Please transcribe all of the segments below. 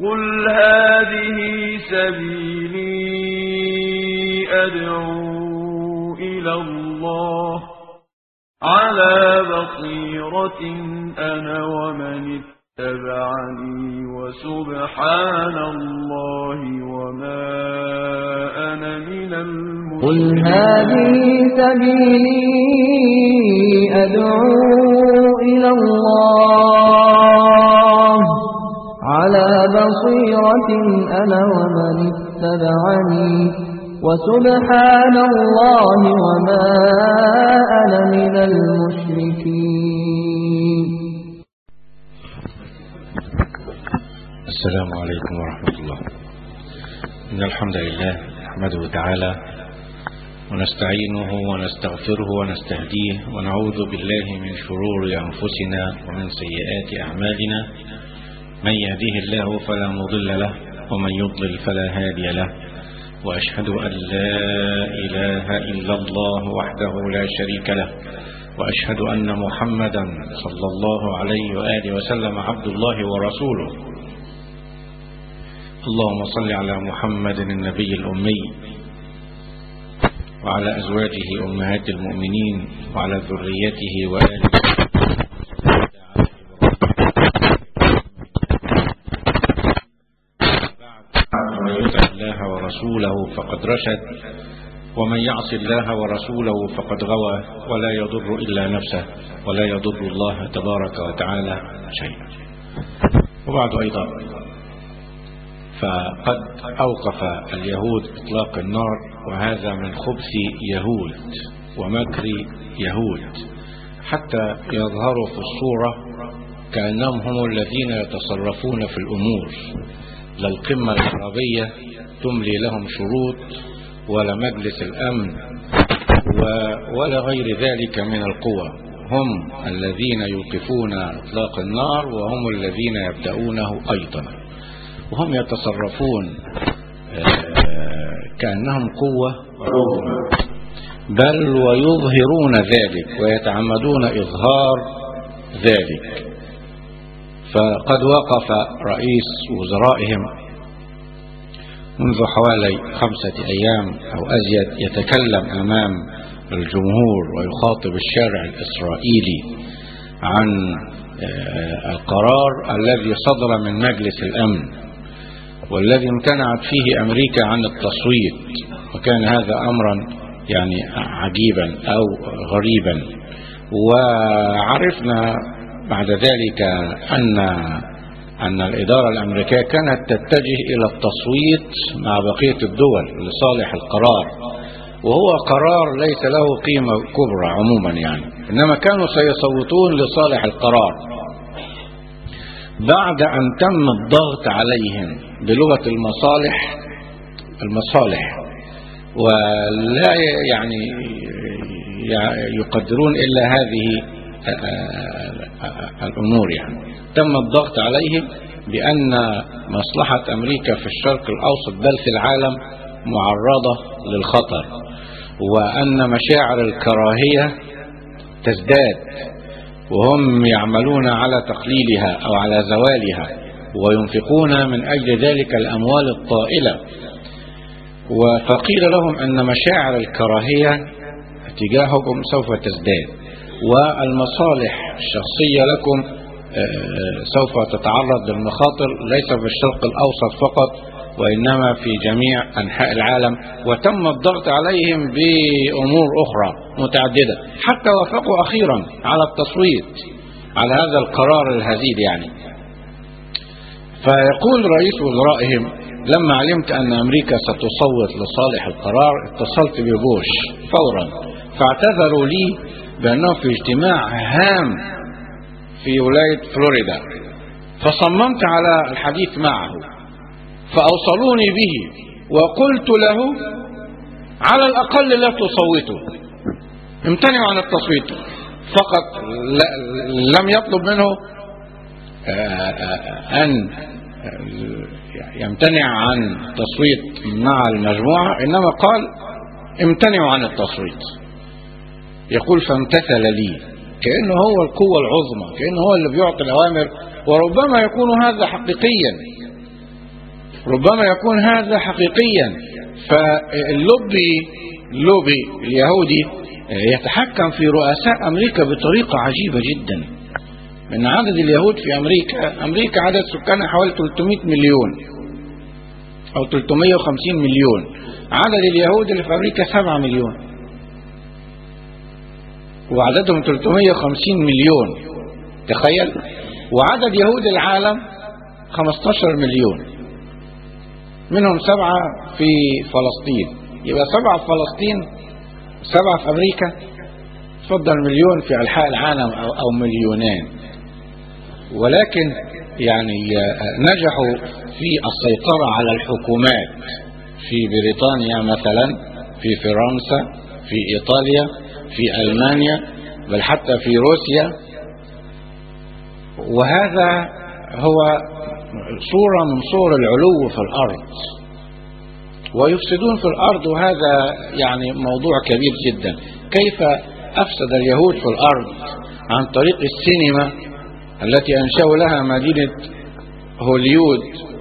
قل هذه سبيلي أدعو إلى الله على بصيرة أنا ومن اتبعني وسبحان الله وما أنا من قل المشركين هذه سبيلي أدعو إلى الله على بصيرة أنا ومن اتبعني وسبحان الله وما أنا من المشركين السلام عليكم ورحمة الله إن الحمد لله نحمده تعالى ونستعينه ونستغفره ونستهديه ونعوذ بالله من شرور أنفسنا ومن سيئات أعمالنا من يهديه الله فلا مضل له ومن يضلل فلا هادي له وأشهد أن لا إله إلا الله وحده لا شريك له وأشهد أن محمدا صلى الله عليه وآله وسلم عبد الله ورسوله اللهم صل على محمد النبي الأمي وعلى أزواجه أمهات المؤمنين وعلى ذريته وآله من يطع الله ورسوله فقد رشد ومن يعص الله ورسوله فقد غوى ولا يضر إلا نفسه ولا يضر الله تبارك وتعالى شيئا وبعد أيضا فقد أوقف اليهود إطلاق النار وهذا من خبث يهود ومكر يهود حتى يظهروا في الصورة كأنهم هم الذين يتصرفون في الأمور لا القمة العربية تملي لهم شروط ولا مجلس الأمن و- ولا غير ذلك من القوى هم الذين يوقفون إطلاق النار وهم الذين يبدأونه أيضا وهم يتصرفون آه، كأنهم قوة عظمى بل ويظهرون ذلك ويتعمدون إظهار ذلك فقد وقف رئيس وزرائهم منذ حوالي خمسة أيام أو أزيد يتكلم أمام الجمهور ويخاطب الشارع الإسرائيلي عن آه، القرار الذي صدر من مجلس الأمن والذي امتنعت فيه أمريكا عن التصويت وكان هذا أمرا يعني عجيبا أو غريبا وعرفنا بعد ذلك أن أن الإدارة الأمريكية كانت تتجه إلى التصويت مع بقية الدول لصالح القرار وهو قرار ليس له قيمة كبرى عموما يعني إنما كانوا سيصوتون لصالح القرار بعد أن تم الضغط عليهم بلغة المصالح المصالح ولا يعني يقدرون إلا هذه الأمور يعني تم الضغط عليهم بأن مصلحة أمريكا في الشرق الأوسط بل في العالم معرضة للخطر وأن مشاعر الكراهية تزداد وهم يعملون على تقليلها أو على زوالها وينفقون من أجل ذلك الأموال الطائلة فقيل لهم أن مشاعر الكراهية تجاهكم سوف تزداد والمصالح الشخصية لكم سوف تتعرض للمخاطر ليس في الشرق الأوسط فقط وإنما في جميع أنحاء العالم وتم الضغط عليهم بأمور أخرى متعددة حتى وافقوا أخيرا على التصويت على هذا القرار الهزيل يعني فيقول رئيس وزرائهم لما علمت أن أمريكا ستصوت لصالح القرار اتصلت ببوش فورا فاعتذروا لي بأنهم في اجتماع هام في ولاية فلوريدا فصممت على الحديث معه فأوصلوني به وقلت له على الأقل لا تصوتوا امتنعوا عن التصويت فقط لم يطلب منه أن يمتنع عن التصويت مع المجموعة إنما قال امتنعوا عن التصويت يقول فامتثل لي كأنه هو القوة العظمى كأنه هو اللي بيعطي الأوامر وربما يكون هذا حقيقيا ربما يكون هذا حقيقيا فاللوبي اللوبي اليهودي يتحكم في رؤساء أمريكا بطريقة عجيبة جدا من عدد اليهود في أمريكا أمريكا عدد سكانها حوالي 300 مليون أو 350 مليون عدد اليهود اللي في أمريكا 7 مليون وعددهم 350 مليون تخيل وعدد يهود العالم 15 مليون منهم سبعة في فلسطين يبقى سبعة في فلسطين سبعة في أمريكا تفضل مليون في أنحاء العالم أو, أو مليونين ولكن يعني نجحوا في السيطرة على الحكومات في بريطانيا مثلا في فرنسا في إيطاليا في ألمانيا بل حتى في روسيا وهذا هو صورة من صور العلو في الأرض ويفسدون في الأرض وهذا يعني موضوع كبير جدا كيف أفسد اليهود في الأرض عن طريق السينما التي أنشأوا لها مدينة هوليود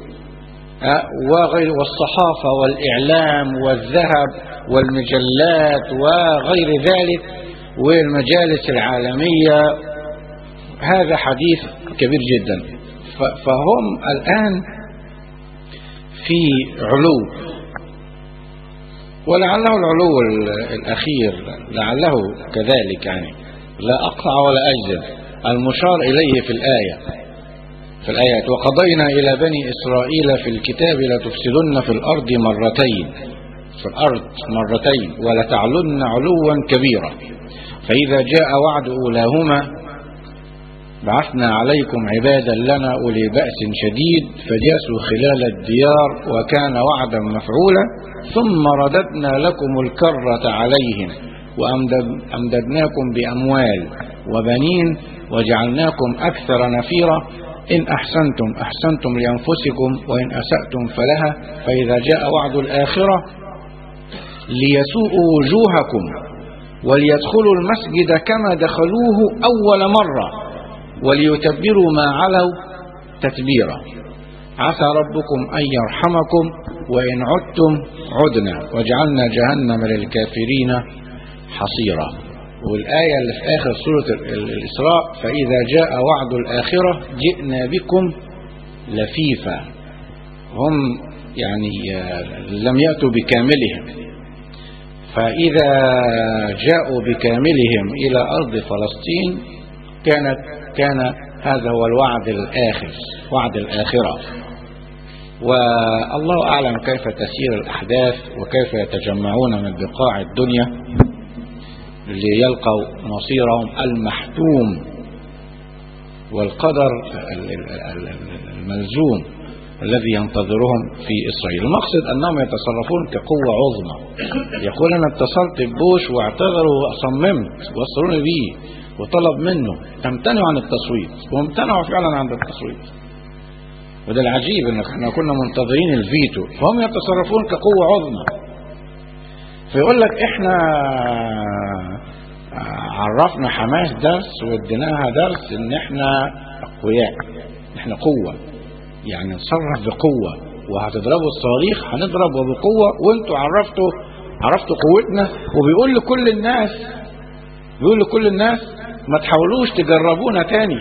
وغير والصحافة والإعلام والذهب والمجلات وغير ذلك والمجالس العالمية هذا حديث كبير جدا فهم الآن في علو ولعله العلو الأخير لعله كذلك يعني لا أقطع ولا أجزم المشار إليه في الآية في الآيات وقضينا إلى بني إسرائيل في الكتاب لتفسدن في الأرض مرتين في الأرض مرتين ولتعلن علوا كبيرا فإذا جاء وعد أولاهما بعثنا عليكم عبادا لنا أولي بأس شديد فجاسوا خلال الديار وكان وعدا مفعولا ثم رددنا لكم الكرة عليهم وأمددناكم بأموال وبنين وجعلناكم أكثر نفيرا إن أحسنتم أحسنتم لأنفسكم وإن أسأتم فلها فإذا جاء وعد الآخرة ليسوءوا وجوهكم وليدخلوا المسجد كما دخلوه أول مرة وليتبروا ما علوا تتبيرا عسى ربكم أن يرحمكم وإن عدتم عدنا وجعلنا جهنم للكافرين حصيرا والآية اللي في آخر سورة الإسراء فإذا جاء وعد الآخرة جئنا بكم لفيفا هم يعني لم يأتوا بكاملهم فإذا جاءوا بكاملهم إلى أرض فلسطين كانت كان هذا هو الوعد الآخر وعد الآخرة والله أعلم كيف تسير الأحداث وكيف يتجمعون من بقاع الدنيا ليلقوا مصيرهم المحتوم والقدر الملزوم الذي ينتظرهم في إسرائيل المقصد أنهم يتصرفون كقوة عظمى يقول أنا اتصلت ببوش واعتذروا وصممت وصلوني بيه وطلب منه تمتنعوا عن التصويت وامتنعوا فعلا عن التصويت وده العجيب ان احنا كنا منتظرين الفيتو فهم يتصرفون كقوة عظمى فيقول لك احنا عرفنا حماس درس واديناها درس ان احنا اقوياء احنا قوة يعني نتصرف بقوة وهتضربوا الصواريخ هنضرب وبقوة وانتوا عرفتوا عرفتوا قوتنا وبيقول لكل الناس بيقول لكل الناس ما تحاولوش تجربونا تاني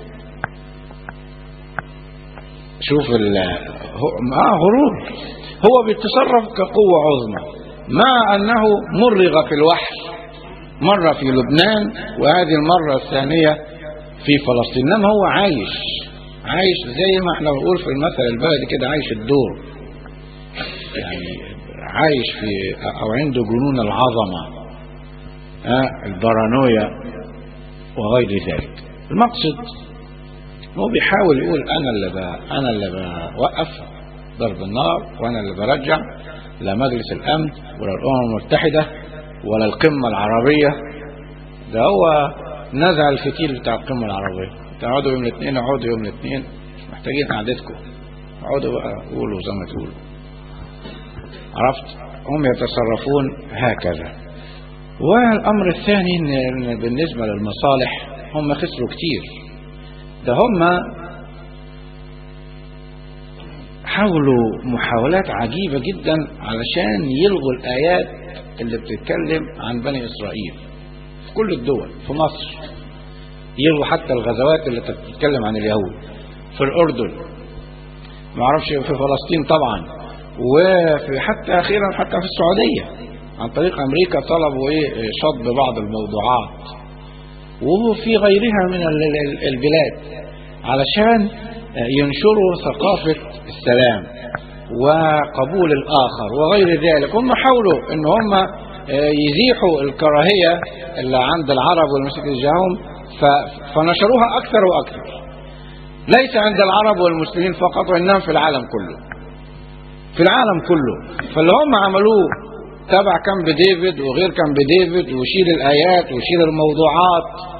شوف ال اه غرور هو بيتصرف كقوة عظمى مع أنه مرغ في الوحل مرة في لبنان وهذه المرة الثانية في فلسطين إنما هو عايش عايش زي ما احنا بنقول في المثل البلدي كده عايش الدور يعني عايش في أو عنده جنون العظمة آه البارانويا وغير ذلك المقصد هو بيحاول يقول انا اللي ب... انا اللي بوقف ضرب النار وانا اللي برجع لا مجلس الامن ولا الامم المتحده ولا القمه العربيه ده هو نزع الفتيل بتاع القمه العربيه تقعدوا يوم الاثنين اقعدوا يوم الاثنين مش محتاجين قعدتكم اقعدوا بقى قولوا زي ما تقولوا عرفت هم يتصرفون هكذا والأمر الثاني إن بالنسبة للمصالح هم خسروا كتير ده هم حاولوا محاولات عجيبة جدا علشان يلغوا الآيات اللي بتتكلم عن بني إسرائيل في كل الدول في مصر يلغوا حتى الغزوات اللي بتتكلم عن اليهود في الأردن ما اعرفش في فلسطين طبعا وفي حتى أخيرا حتى في السعودية عن طريق أمريكا طلبوا إيه شطب بعض الموضوعات وفي غيرها من البلاد علشان ينشروا ثقافة السلام وقبول الآخر وغير ذلك هم حاولوا ان هم يزيحوا الكراهية اللي عند العرب والمسلمين تجاههم فنشروها أكثر وأكثر ليس عند العرب والمسلمين فقط وإنما في العالم كله في العالم كله فاللي هم عملوه تبع كامب ديفيد وغير كامب ديفيد وشيل الآيات وشيل الموضوعات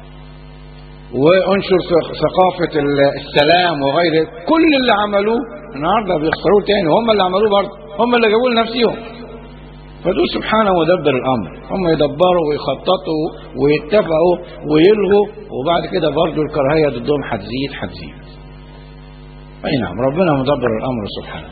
وانشر ثقافة السلام وغيره كل اللي عملوه النهارده بيخسروه تاني هم اللي عملوه برضه هم اللي جابوه لنفسهم فدول سبحانه مدبر الامر هم يدبروا ويخططوا ويتفقوا ويلغوا وبعد كده برضه الكراهيه ضدهم هتزيد هتزيد اي نعم ربنا مدبر الامر سبحانه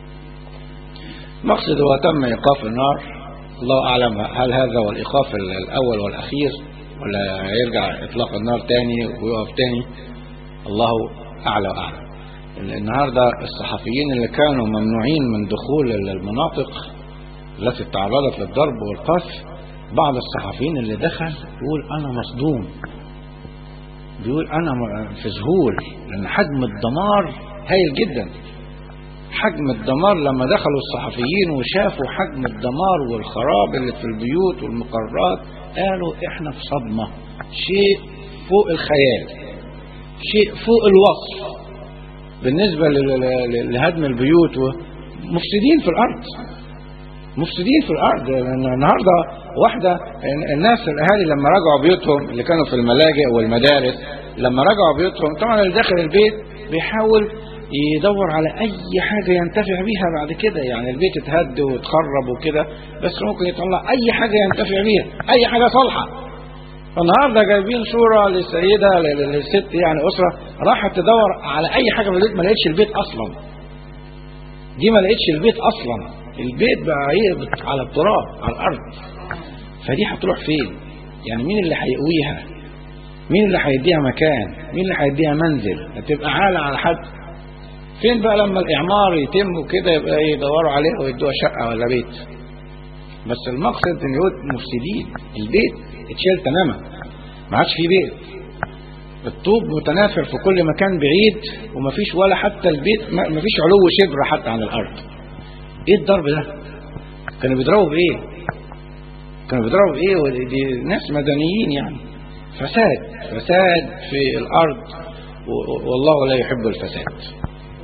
مقصد هو تم ايقاف النار الله اعلم هل هذا هو الايقاف الاول والاخير ولا يرجع اطلاق النار تاني ويقف تاني الله اعلى واعلم النهارده الصحفيين اللي كانوا ممنوعين من دخول المناطق التي تعرضت للضرب والقذف بعض الصحفيين اللي دخل يقول انا مصدوم بيقول انا في ذهول لان حجم الدمار هايل جدا حجم الدمار لما دخلوا الصحفيين وشافوا حجم الدمار والخراب اللي في البيوت والمقرات قالوا احنا في صدمة شيء فوق الخيال شيء فوق الوصف بالنسبة لهدم البيوت مفسدين في الأرض مفسدين في الأرض النهاردة واحدة الناس الأهالي لما رجعوا بيوتهم اللي كانوا في الملاجئ والمدارس لما رجعوا بيوتهم طبعا اللي داخل البيت بيحاول يدور على اي حاجة ينتفع بيها بعد كده يعني البيت اتهد واتخرب وكده بس ممكن يطلع اي حاجة ينتفع بيها اي حاجة صالحة فالنهاردة جايبين صورة للسيدة للست يعني اسرة راحت تدور على اي حاجة في البيت ما لقيتش البيت اصلا دي ما لقيتش البيت اصلا البيت بقى ايه على التراب على الارض فدي هتروح فين يعني مين اللي هيقويها مين اللي هيديها مكان مين اللي هيديها منزل هتبقى عالة على حد فين بقى لما الإعمار يتم وكده يبقى ايه يدوروا عليه ويدوها شقة ولا بيت بس المقصد ان يقول مفسدين البيت اتشال تماما ما عادش فيه بيت الطوب متناثر في كل مكان بعيد ومفيش ولا حتى البيت مفيش علو شبر حتى عن الأرض ايه الضرب ده كانوا بيضربوا بايه كانوا بيضربوا بايه دي ناس مدنيين يعني فساد فساد في الأرض والله لا يحب الفساد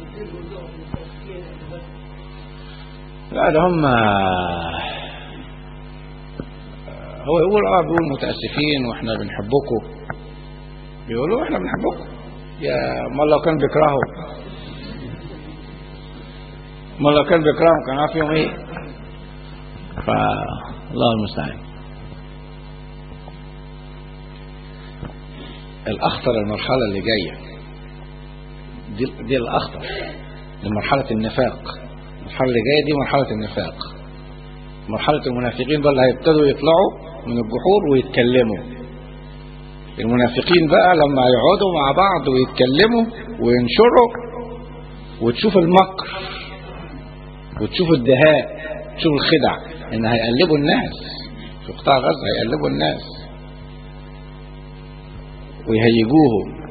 لا ده هم هو يقول اه بيقول متاسفين واحنا بنحبكم بيقولوا احنا بنحبكم يا ما لو كان بيكرهوا ما لو كان بيكرههم كان عارف يوم ايه فالله المستعان الاخطر المرحله اللي جايه دي, دي الاخطر لمرحله النفاق المرحلة اللي جاية دي مرحلة النفاق مرحلة المنافقين بقى اللي هيبتدوا يطلعوا من الجحور ويتكلموا المنافقين بقى لما يقعدوا مع بعض ويتكلموا وينشروا وتشوف المكر وتشوف الدهاء تشوف الخدع ان هيقلبوا الناس في قطاع غزة هيقلبوا الناس ويهيجوهم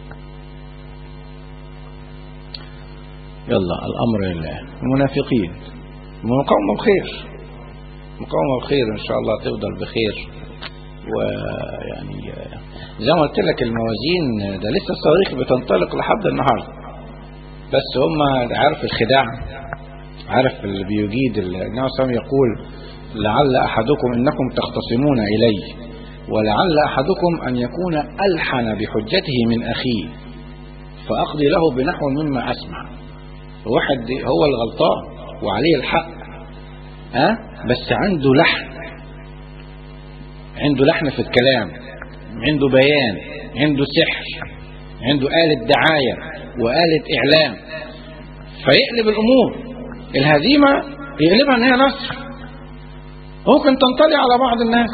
يلا الأمر لله المنافقين مقاومة بخير مقاومة بخير إن شاء الله تفضل بخير ويعني زي ما قلت لك الموازين ده لسه الصواريخ بتنطلق لحد النهارده بس هم عارف الخداع عارف اللي بيجيد النبي صلى الله يقول لعل أحدكم إنكم تختصمون إلي ولعل أحدكم أن يكون ألحن بحجته من أخيه فأقضي له بنحو مما أسمع واحد هو الغلطان وعليه الحق ها أه؟ بس عنده لحن عنده لحن في الكلام عنده بيان عنده سحر عنده آلة دعاية وآلة إعلام فيقلب الامور الهزيمه يقلبها ان هي نصر ممكن تنطلي على بعض الناس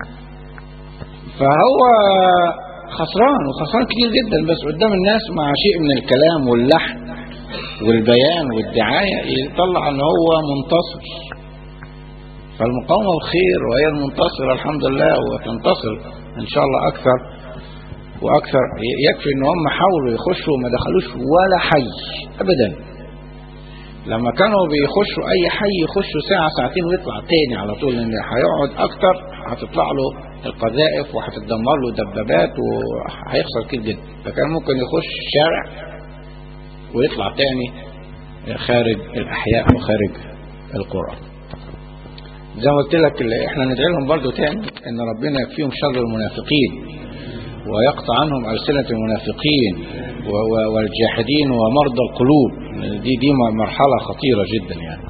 فهو خسران وخسران كتير جدا بس قدام الناس مع شيء من الكلام واللحن والبيان والدعاية يطلع ان هو منتصر فالمقاومة الخير وهي المنتصرة الحمد لله وتنتصر ان شاء الله اكثر واكثر يكفي ان هم حاولوا يخشوا وما دخلوش ولا حي ابدا لما كانوا بيخشوا اي حي يخشوا ساعة ساعتين ويطلع تاني على طول لان هيقعد اكتر هتطلع له القذائف وهتتدمر له دبابات وهيخسر كتير جدا فكان ممكن يخش الشارع ويطلع تاني خارج الاحياء وخارج القرى زي ما قلت لك اللي احنا ندعي لهم برضه تاني ان ربنا يكفيهم شر المنافقين ويقطع عنهم ألسنة المنافقين و- و- والجاحدين ومرضى القلوب دي دي مرحلة خطيرة جدا يعني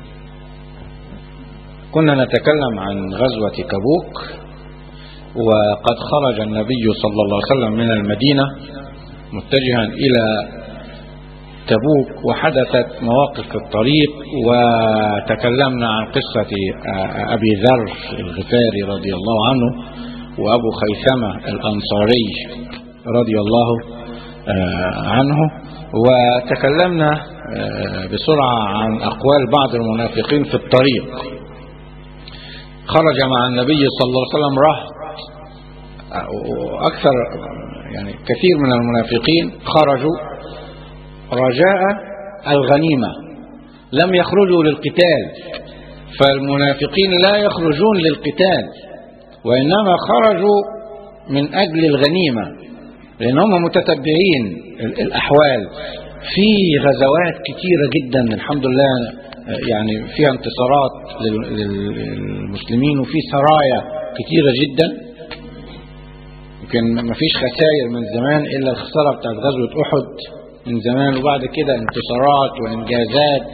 كنا نتكلم عن غزوة تبوك وقد خرج النبي صلى الله عليه وسلم من المدينة متجها إلى تبوك وحدثت مواقف في الطريق وتكلمنا عن قصة أبي ذر الغفاري رضي الله عنه وأبو خيثمة الأنصاري رضي الله عنه وتكلمنا بسرعة عن أقوال بعض المنافقين في الطريق خرج مع النبي صلى الله عليه وسلم رهط وأكثر يعني كثير من المنافقين خرجوا رجاء الغنيمة لم يخرجوا للقتال فالمنافقين لا يخرجون للقتال وإنما خرجوا من أجل الغنيمة لأن هم متتبعين الأحوال في غزوات كتيرة جدا الحمد لله يعني فيها انتصارات للمسلمين وفي سرايا كتيرة جدا يمكن ما فيش خسائر من زمان إلا الخسارة بتاعت غزوة أحد من زمان وبعد كده انتصارات وإنجازات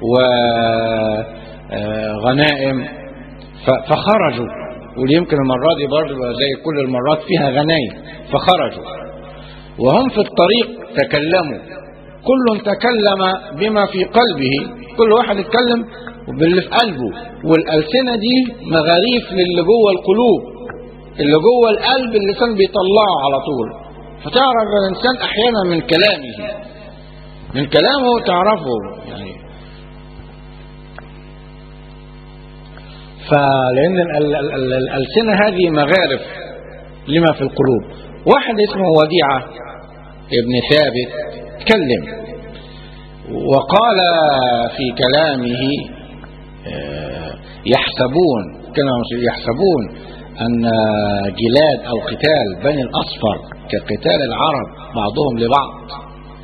وغنائم فخرجوا ويمكن المرة دي برضه زي كل المرات فيها غنايم فخرجوا وهم في الطريق تكلموا كل تكلم بما في قلبه كل واحد اتكلم باللي في قلبه والألسنة دي مغاريف للي جوه القلوب اللي جوه القلب اللسان بيطلعه على طول فتعرف الإنسان أحيانا من كلامه من كلامه تعرفه يعني فلأن الألسنة هذه مغارف لما في القلوب واحد اسمه وديعة ابن ثابت تكلم وقال في كلامه يحسبون كلمة يحسبون أن جلاد أو قتال بني الأصفر كقتال العرب بعضهم لبعض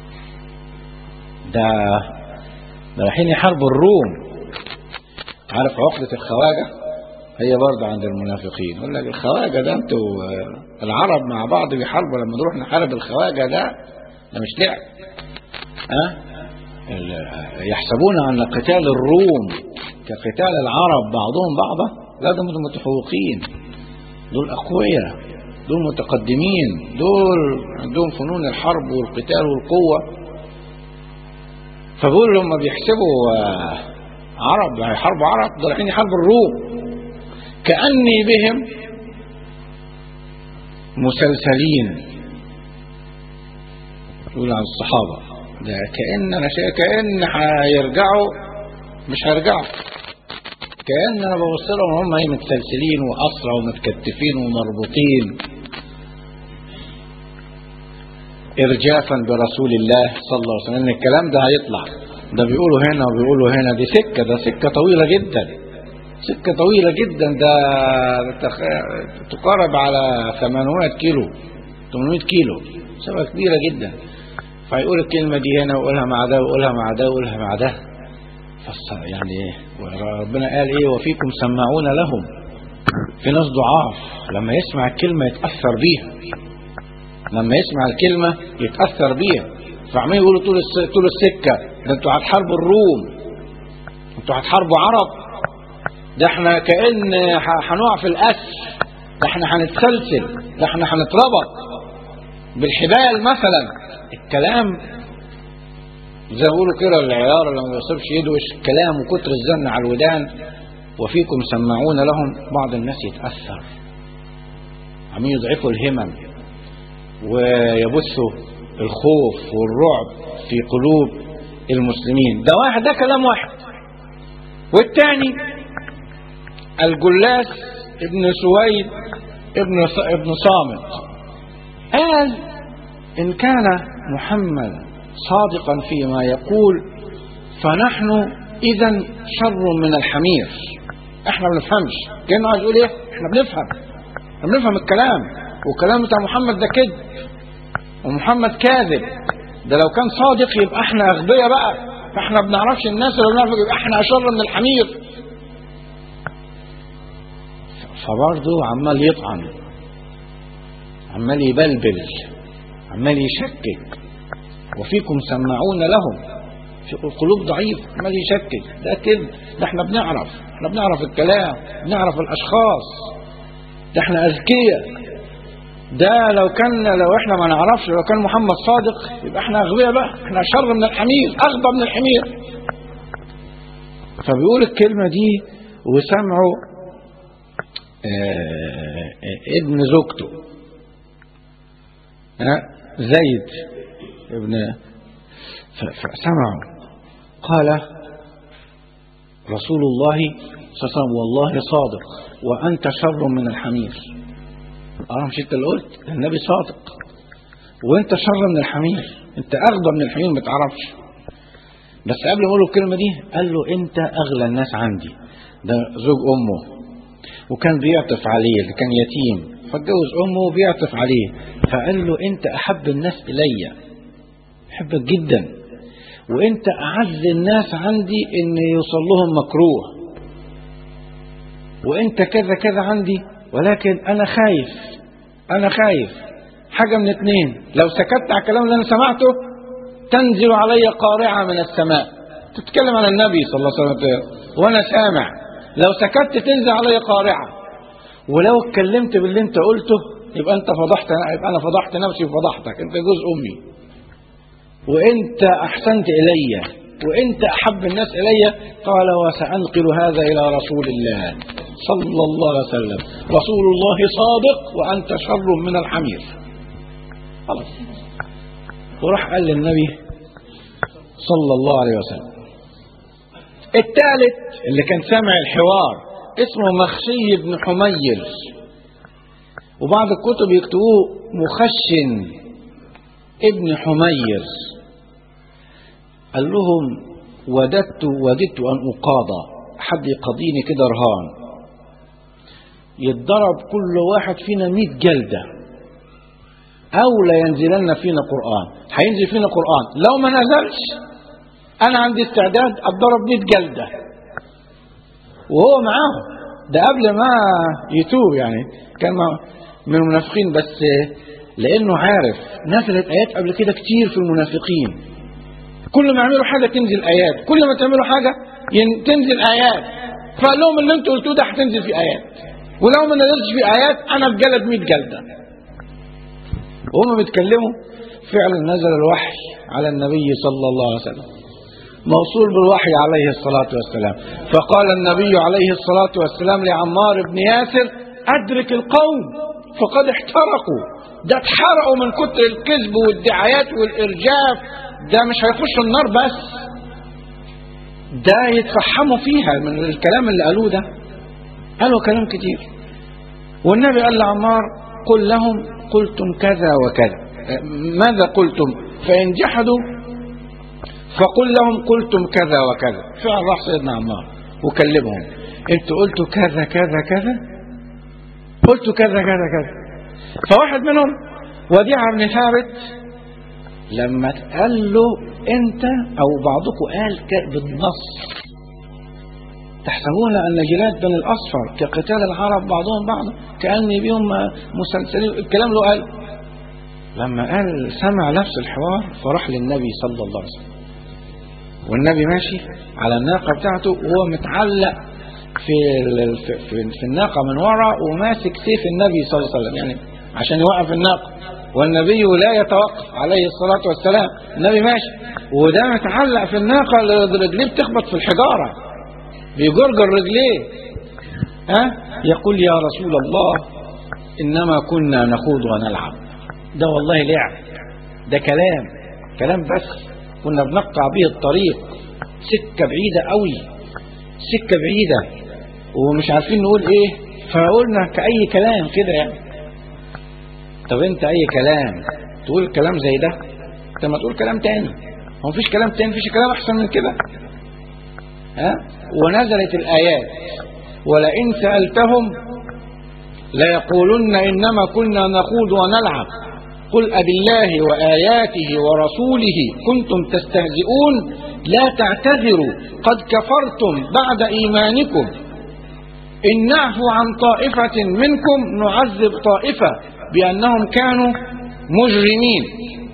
ده ده رايحين يحاربوا الروم عارف عقدة الخواجة هي برضه عند المنافقين يقول لك الخواجة ده انتوا العرب مع بعض بيحاربوا لما نروح نحارب الخواجة ده ده مش لعب ها أه؟ يحسبون ان قتال الروم كقتال العرب بعضهم بعضا لا ده متفوقين دول اقوياء دول متقدمين دول عندهم فنون الحرب والقتال والقوة فبقول لما بيحسبوا عرب هيحاربوا عرب دول رايحين يحاربوا الروم كأني بهم مسلسلين يقول عن الصحابة ده كأن أنا شايف كأن هيرجعوا مش هيرجعوا كأن أنا ببص لهم هم ايه متسلسلين وأسرى ومتكتفين ومربوطين إرجافا برسول الله صلى الله عليه وسلم إن الكلام ده هيطلع ده بيقولوا هنا وبيقولوا هنا دي سكة ده سكة طويلة جدا سكة طويلة جدا ده تقارب على 800 كيلو 800 كيلو مسافة كبيرة جدا فيقول الكلمة دي هنا ويقولها مع ده ويقولها مع ده ويقولها مع ده يعني ايه ربنا قال ايه وفيكم سماعون لهم في ناس ضعاف لما يسمع الكلمة يتأثر بيها لما يسمع الكلمة يتأثر بيها فعمالين يقولوا طول طول السكة ده انتوا هتحاربوا الروم انتوا هتحاربوا عرب ده احنا كأن هنقع في الأسر ده احنا هنتسلسل ده احنا هنتربط بالحبال مثلا الكلام زي ما بيقولوا كده العيار لما ما يصيبش يدوش كلام وكتر الزن على الودان وفيكم سماعون لهم بعض الناس يتأثر عم يضعفوا الهمم ويبثوا الخوف والرعب في قلوب المسلمين ده واحد ده كلام واحد والتاني الجلاس ابن سويد ابن ابن صامت قال إن كان محمد صادقا فيما يقول فنحن إذا شر من الحمير احنا ما بنفهمش كأنه عايز يقول ايه احنا بنفهم احنا بنفهم الكلام والكلام بتاع محمد ده كذب ومحمد كاذب ده لو كان صادق يبقى احنا اغبياء بقى فاحنا ما بنعرفش الناس اللي بنعرف يبقى احنا اشر من الحمير فبرضه عمال يطعن عمال يبلبل عمال يشكك وفيكم سماعون لهم في القلوب ضعيف عمال يشكك ده كذب ده احنا بنعرف احنا بنعرف الكلام بنعرف الاشخاص ده احنا اذكياء ده لو كان لو احنا ما نعرفش لو كان محمد صادق يبقى احنا اغبياء بقى احنا شر من الحمير اغبى من الحمير فبيقول الكلمة دي وسمعوا آه ابن زوجته آه زيد ابن فسمعوا قال رسول الله صلى الله عليه وسلم والله صادق وأنت شر من الحمير اه مش انت اللي قلت النبي صادق وانت شر من الحمير انت اغبى من الحمير ما تعرفش بس قبل ما اقول له الكلمه دي قال له انت اغلى الناس عندي ده زوج امه وكان بيعطف عليه اللي كان يتيم فاتجوز امه وبيعطف عليه فقال له انت احب الناس الي بحبك جدا وانت اعز الناس عندي ان يوصل لهم مكروه وانت كذا كذا عندي ولكن انا خايف انا خايف حاجه من اتنين لو سكت على الكلام اللي انا سمعته تنزل علي قارعه من السماء تتكلم عن النبي صلى الله عليه وسلم وانا سامع لو سكت تنزل علي قارعه ولو اتكلمت باللي انت قلته يبقى انت فضحت يبقى انا فضحت نفسي وفضحتك انت جوز امي وانت احسنت الي وانت احب الناس الي قال وسانقل هذا الى رسول الله صلى الله عليه وسلم رسول الله صادق وانت شر من الحمير خلاص وراح قال للنبي صلى الله عليه وسلم الثالث اللي كان سامع الحوار اسمه مخشي بن حمير وبعض الكتب يكتبوه مخشن ابن حمير قال لهم وددت وددت ان اقاضى حد يقضيني كده رهان يتضرب كل واحد فينا 100 جلده او لا ينزلن فينا قران هينزل فينا قران لو ما نزلش انا عندي استعداد اتضرب 100 جلده وهو معاهم ده قبل ما يتوب يعني كان من المنافقين بس لانه عارف نزلت ايات قبل كده كتير في المنافقين كل ما يعملوا حاجه تنزل ايات كل ما تعملوا حاجه تنزل ايات فقال لهم اللي انتوا قلتوه ده هتنزل في ايات ولو ما نزلش في ايات انا بجلد 100 جلده وهم بيتكلموا فعلا نزل الوحي على النبي صلى الله عليه وسلم موصول بالوحي عليه الصلاة والسلام فقال النبي عليه الصلاة والسلام لعمار بن ياسر أدرك القوم فقد احترقوا ده اتحرقوا من كتر الكذب والدعايات والإرجاف ده مش هيخشوا النار بس ده يتفحموا فيها من الكلام اللي قالوه ده قالوا كلام كتير والنبي قال لعمار قل لهم قلتم كذا وكذا ماذا قلتم فإن جحدوا فقل لهم قلتم كذا وكذا فعل راح سيدنا عمار وكلمهم انتوا قلتوا كذا كذا كذا قلتوا كذا كذا كذا فواحد منهم وديع بن ثابت لما قال له انت او بعضكم قال بالنص تحسبون ان جلاد بني الاصفر كقتال العرب بعضهم بعضا كاني بهم مسلسلين الكلام له قال لما قال سمع نفس الحوار فراح للنبي صلى الله عليه وسلم والنبي ماشي على الناقه بتاعته وهو متعلق في في, في الناقه من ورا وماسك سيف النبي صلى الله عليه وسلم يعني عشان يوقف الناقه والنبي لا يتوقف عليه الصلاة والسلام النبي ماشي وده متعلق في الناقة اللي رجليه بتخبط في الحجارة بيجرجر رجليه ها يقول يا رسول الله إنما كنا نخوض ونلعب ده والله لعب ده كلام كلام بس كنا بنقطع به الطريق سكة بعيدة قوي سكة بعيدة ومش عارفين نقول ايه فقلنا كأي كلام كده يعني طب انت اي كلام تقول كلام زي ده انت ما تقول كلام تاني هو مفيش كلام تاني مفيش كلام احسن من كده ها ونزلت الايات ولئن سألتهم ليقولن إنما كنا نخوض ونلعب قل أبالله وآياته ورسوله كنتم تستهزئون لا تعتذروا قد كفرتم بعد إيمانكم إن نعفو عن طائفة منكم نعذب طائفة بأنهم كانوا مجرمين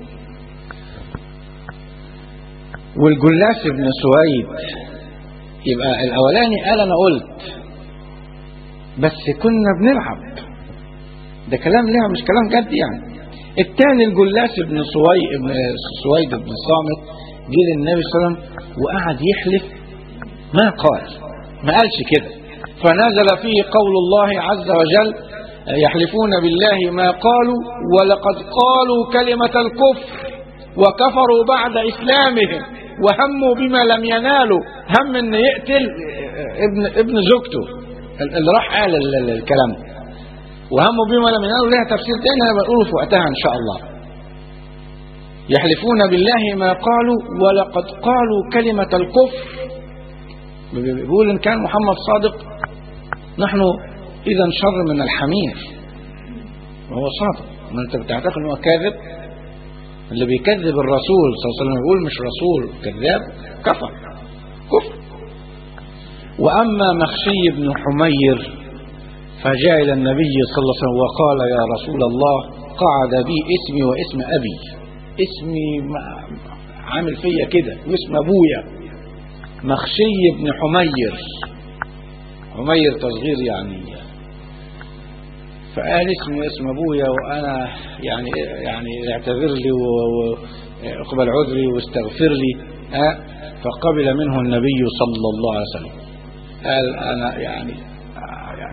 والجلاس بن سويد يبقى الأولاني قال أنا قلت بس كنا بنلعب ده كلام لها مش كلام جد يعني الثاني الجلاس بن سوي بن سويد بن صامت جه للنبي صلى الله عليه وسلم وقعد يحلف ما قال ما قالش كده فنزل فيه قول الله عز وجل يحلفون بالله ما قالوا ولقد قالوا كلمة الكفر وكفروا بعد إسلامهم وهموا بما لم ينالوا هم ان يقتل ابن ابن زوجته اللي راح قال الكلام ده وهموا بما لم ينالوا لها تفسير تاني انا بقوله في وقتها ان شاء الله يحلفون بالله ما قالوا ولقد قالوا كلمة الكفر بيقول ان كان محمد صادق نحن اذا شر من الحمير وهو صادق ما انت بتعتقد ان هو كاذب اللي بيكذب الرسول صلى الله عليه وسلم يقول مش رسول كذاب كفر كفر وأما مخشي بن حمير فجاء إلى النبي صلى الله عليه وسلم وقال يا رسول الله قعد بي اسمي واسم أبي اسمي عامل فيا كده واسم أبويا مخشي بن حمير حمير تصغير يعني فقال اسمي واسم ابويا وانا يعني يعني اعتذر لي واقبل عذري واستغفر لي أه فقبل منه النبي صلى الله عليه وسلم قال انا يعني, آه يعني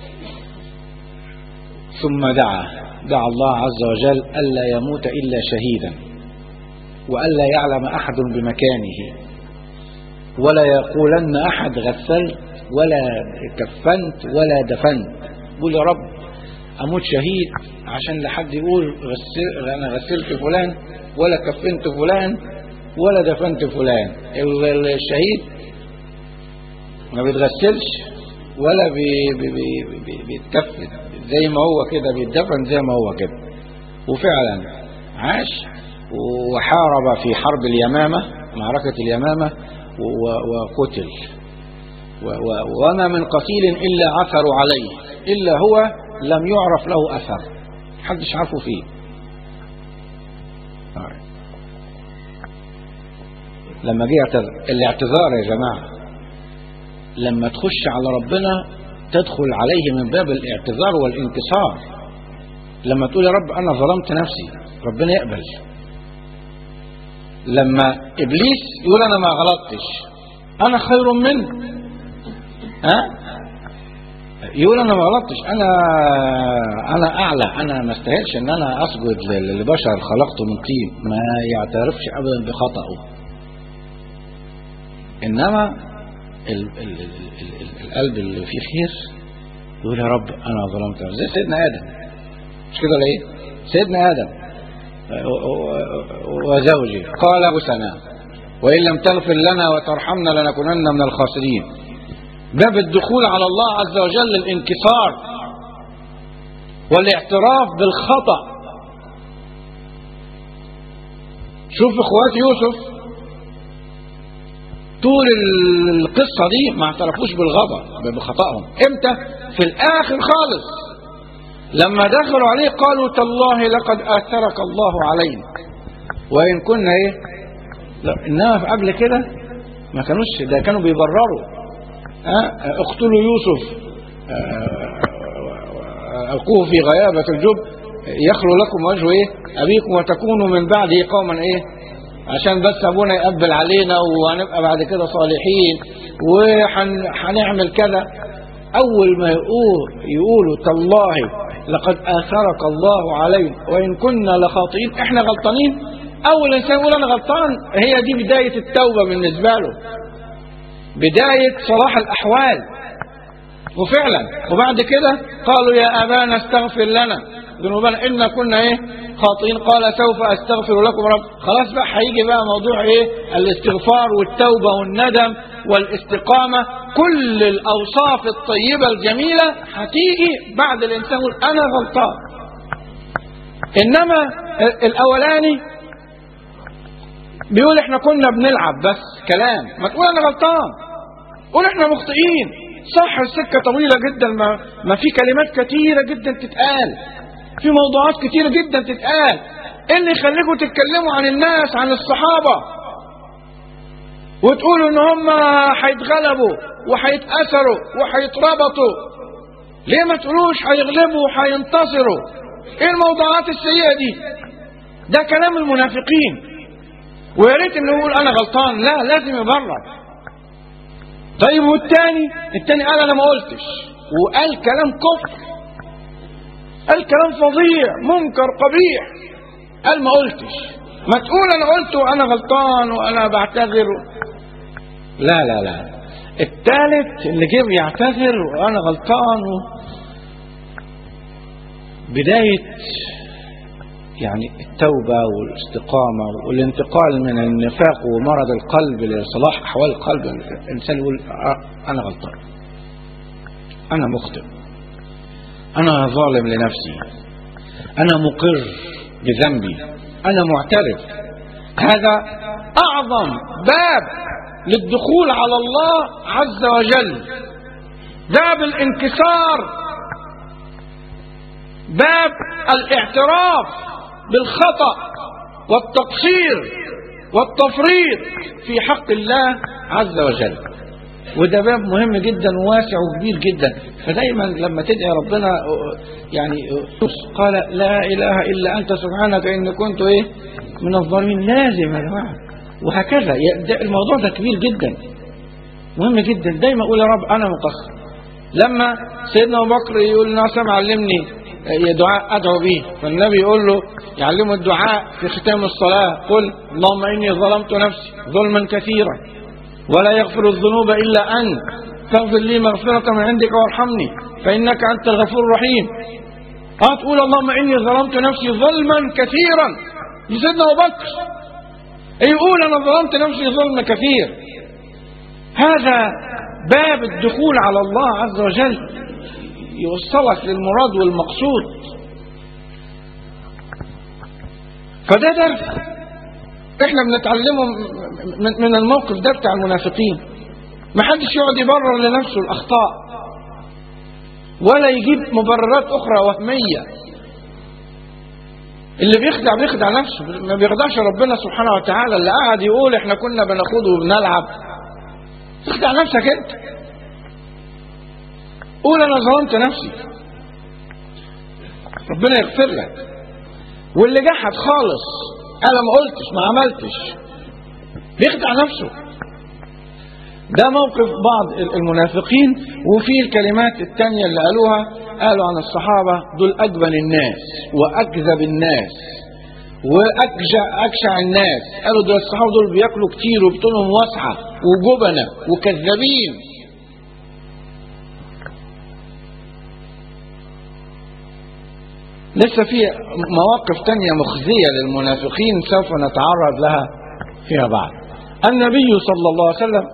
ثم دعا دعا الله عز وجل الا يموت الا شهيدا والا يعلم احد بمكانه ولا يقولن احد غسلت ولا كفنت ولا دفنت قول يا رب اموت شهيد عشان لحد يقول غسل انا غسلت فلان ولا كفنت فلان ولا دفنت فلان الشهيد ما بيتغسلش ولا بي بي بي بي بيتكفن زي ما هو كده بيتدفن زي ما هو كده وفعلا عاش وحارب في حرب اليمامة معركة اليمامة وقتل وما من قتيل إلا عثروا عليه إلا هو لم يعرف له أثر محدش عارفه فيه لما جه الاعتذار يا جماعة لما تخش على ربنا تدخل عليه من باب الاعتذار والانكسار لما تقول يا رب أنا ظلمت نفسي ربنا يقبل لما إبليس يقول أنا ما غلطتش أنا خير منه ها يقول انا ما غلطتش انا انا اعلى انا ما استاهلش ان انا اسجد لبشر خلقته من طين ما يعترفش ابدا بخطئه انما ال ال ال ال ال القلب اللي فيه خير يقول يا رب انا ظلمت زي سيدنا ادم مش كده ولا ايه سيدنا ادم وزوجي قال ابوسنا وان لم تغفر لنا وترحمنا لنكونن من الخاسرين باب الدخول على الله عز وجل الانكسار والاعتراف بالخطأ شوف اخوات يوسف طول القصة دي ما اعترفوش بالغضب بخطأهم امتى في الاخر خالص لما دخلوا عليه قالوا تالله لقد اثرك الله علينا وان كنا ايه لا انما في قبل كده ما كانوش ده كانوا بيبرروا اقتلوا يوسف القوه في غيابة الجب يخلو لكم وجه ايه ابيكم وتكونوا من بعده قوما ايه عشان بس ابونا يقبل علينا وهنبقى بعد كده صالحين وهنعمل كذا اول ما يقول يقولوا تالله لقد اثرك الله علينا وان كنا لخاطئين احنا غلطانين اول انسان يقول انا غلطان هي دي بدايه التوبه بالنسبه له بدايه صلاح الاحوال وفعلا وبعد كده قالوا يا ابانا استغفر لنا ذنوبنا إن كنا إيه خاطئين قال سوف أستغفر لكم رب خلاص بقى هيجي بقى موضوع إيه الاستغفار والتوبة والندم والاستقامة كل الأوصاف الطيبة الجميلة هتيجي بعد الإنسان يقول أنا غلطان إنما الأولاني بيقول إحنا كنا بنلعب بس كلام ما تقول أنا غلطان قول إحنا مخطئين صح السكة طويلة جدا ما, ما في كلمات كتيرة جدا تتقال في موضوعات كتيرة جدا تتقال ايه اللي يخليكم تتكلموا عن الناس عن الصحابة وتقولوا ان هم هيتغلبوا وهيتأثروا وهيتربطوا ليه ما تقولوش هيغلبوا وهينتصروا ايه الموضوعات السيئة دي ده كلام المنافقين ويا ريت انه يقول انا غلطان لا لازم يبرر طيب والتاني التاني قال انا ما قلتش وقال كلام كفر قال كلام فظيع منكر قبيح قال ما قلتش ما تقول انا قلت وانا غلطان وانا بعتذر لا لا لا الثالث اللي جه بيعتذر وانا غلطان و... بداية يعني التوبة والاستقامة والانتقال من النفاق ومرض القلب لصلاح أحوال القلب الإنسان يقول أنا غلطان أنا مخطئ أنا ظالم لنفسي أنا مقر بذنبي أنا معترف هذا أعظم باب للدخول على الله عز وجل باب الانكسار باب الاعتراف بالخطأ والتقصير والتفريط في حق الله عز وجل وده باب مهم جدا وواسع وكبير جدا فدايما لما تدعي ربنا يعني قال لا اله الا انت سبحانك اني كنت ايه من الظالمين لازم يا جماعه وهكذا الموضوع ده كبير جدا مهم جدا دايما اقول يا رب انا مقصر لما سيدنا ابو بكر يقول ناصم علمني دعاء ادعو به فالنبي يقول له يعلمه الدعاء في ختام الصلاه قل اللهم اني ظلمت نفسي ظلما كثيرا ولا يغفر الذنوب الا انت فاغفر لي مغفره من عندك وارحمني فانك انت الغفور الرحيم اه تقول اللهم اني ظلمت نفسي ظلما كثيرا لسيدنا ابو بكر يقول انا ظلمت نفسي ظلم كثير هذا باب الدخول على الله عز وجل يوصلك للمراد والمقصود فده درس احنا بنتعلمه من الموقف ده بتاع المنافقين ما حدش يقعد يبرر لنفسه الاخطاء ولا يجيب مبررات اخرى وهميه اللي بيخدع بيخدع نفسه ما بيخدعش ربنا سبحانه وتعالى اللي قاعد يقول احنا كنا بناخد وبنلعب تخدع نفسك انت قول انا ظلمت نفسي ربنا يغفر لك واللي جحد خالص انا ما قلتش ما عملتش بيخدع نفسه ده موقف بعض المنافقين وفي الكلمات التانية اللي قالوها قالوا عن الصحابة دول أجبن الناس وأكذب الناس وأكجع أكشع الناس قالوا دول الصحابة دول بياكلوا كتير وبطونهم واسعة وجبنة وكذابين لسه في مواقف تانية مخزية للمنافقين سوف نتعرض لها فيما بعد النبي صلى الله عليه وسلم